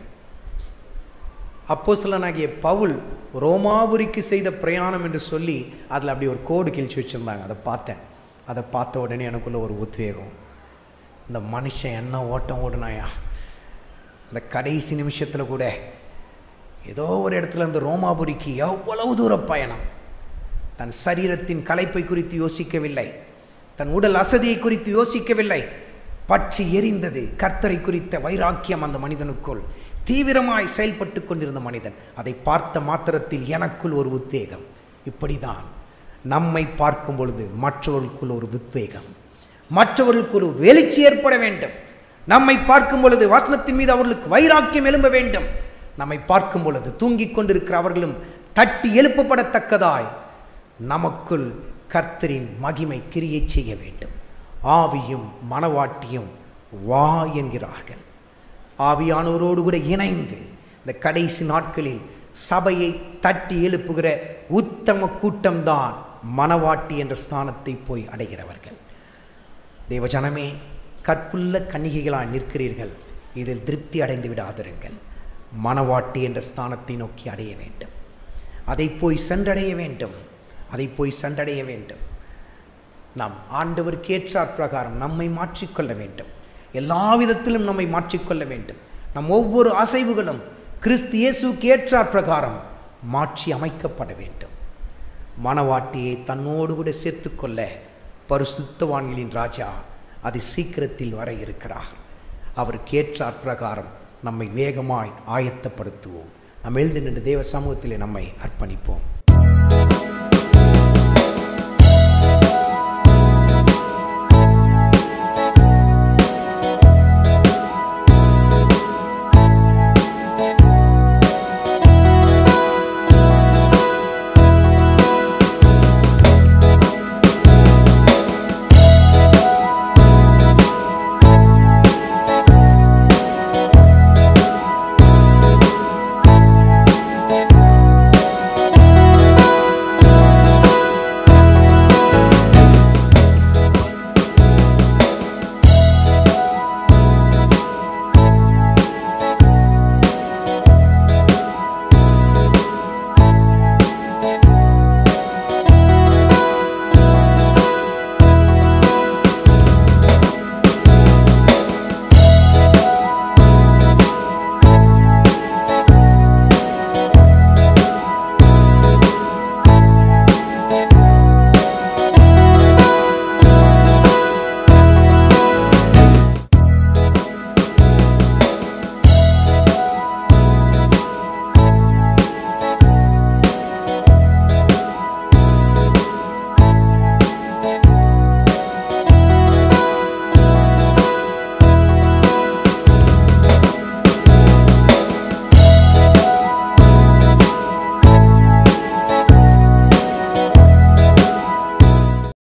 அப்போஸ்தலனாகிய பவுல் ரோமாபுரிக்கு செய்த பிரயாணம் என்று சொல்லி அதில் அப்படி ஒரு கோடு கிழிச்சு வச்சுருந்தாங்க அதை பார்த்தேன் அதை பார்த்த உடனே எனக்குள்ள ஒரு உத்வேகம் இந்த மனுஷன் என்ன ஓட்டம் ஓடுனாயா இந்த கடைசி நிமிஷத்தில் கூட ஏதோ ஒரு இடத்துல இந்த ரோமாபுரிக்கு எவ்வளவு தூர பயணம் தன் சரீரத்தின் களைப்பை குறித்து யோசிக்கவில்லை தன் உடல் அசதியை குறித்து யோசிக்கவில்லை பற்றி எரிந்தது கர்த்தரை குறித்த வைராக்கியம் அந்த மனிதனுக்குள் தீவிரமாய் செயல்பட்டு கொண்டிருந்த மனிதன் அதை பார்த்த மாத்திரத்தில் எனக்குள் ஒரு உத்வேகம் இப்படிதான் நம்மை பார்க்கும் பொழுது மற்றவர்களுக்குள் ஒரு உத்வேகம் மற்றவர்களுக்கு ஒரு வெளிச்சி ஏற்பட வேண்டும் நம்மை பார்க்கும் பொழுது வசனத்தின் மீது அவர்களுக்கு வைராக்கியம் எழும்ப வேண்டும் நம்மை பார்க்கும் பொழுது தூங்கிக் கொண்டிருக்கிற அவர்களும் தட்டி எழுப்பப்படத்தக்கதாய் நமக்குள் கர்த்தரின் மகிமை கிரியை செய்ய வேண்டும் ஆவியும் மனவாட்டியும் வா என்கிறார்கள் ஆவியானோரோடு கூட இணைந்து இந்த கடைசி நாட்களில் சபையை தட்டி எழுப்புகிற உத்தம கூட்டம்தான் மனவாட்டி என்ற ஸ்தானத்தை போய் அடைகிறவர்கள் தேவஜனமே கற்புள்ள கன்னிகைகளாய் நிற்கிறீர்கள் இதில் திருப்தி அடைந்து விடாதிருங்கள் மனவாட்டி என்ற ஸ்தானத்தை நோக்கி அடைய வேண்டும் அதை போய் சென்றடைய வேண்டும் அதை போய் சென்றடைய வேண்டும் நாம் ஆண்டவருக்கு ஏற்றாற் பிரகாரம் நம்மை மாற்றிக்கொள்ள வேண்டும் எல்லா விதத்திலும் நம்மை மாற்றிக்கொள்ள வேண்டும் நம் ஒவ்வொரு அசைவுகளும் கிறிஸ்து இயேசுக்கு ஏற்றாற் பிரகாரம் மாற்றி அமைக்கப்பட வேண்டும் மணவாட்டியை தன்னோடு கூட சேர்த்துக்கொள்ள பரிசுத்தவான்களின் ராஜா அது சீக்கிரத்தில் வர இருக்கிறார் அவருக்கு ஏற்றாற் பிரகாரம் நம்மை வேகமாய் ஆயத்தப்படுத்துவோம் நம்ம எழுந்து நின்று தேவ சமூகத்திலே நம்மை அர்ப்பணிப்போம்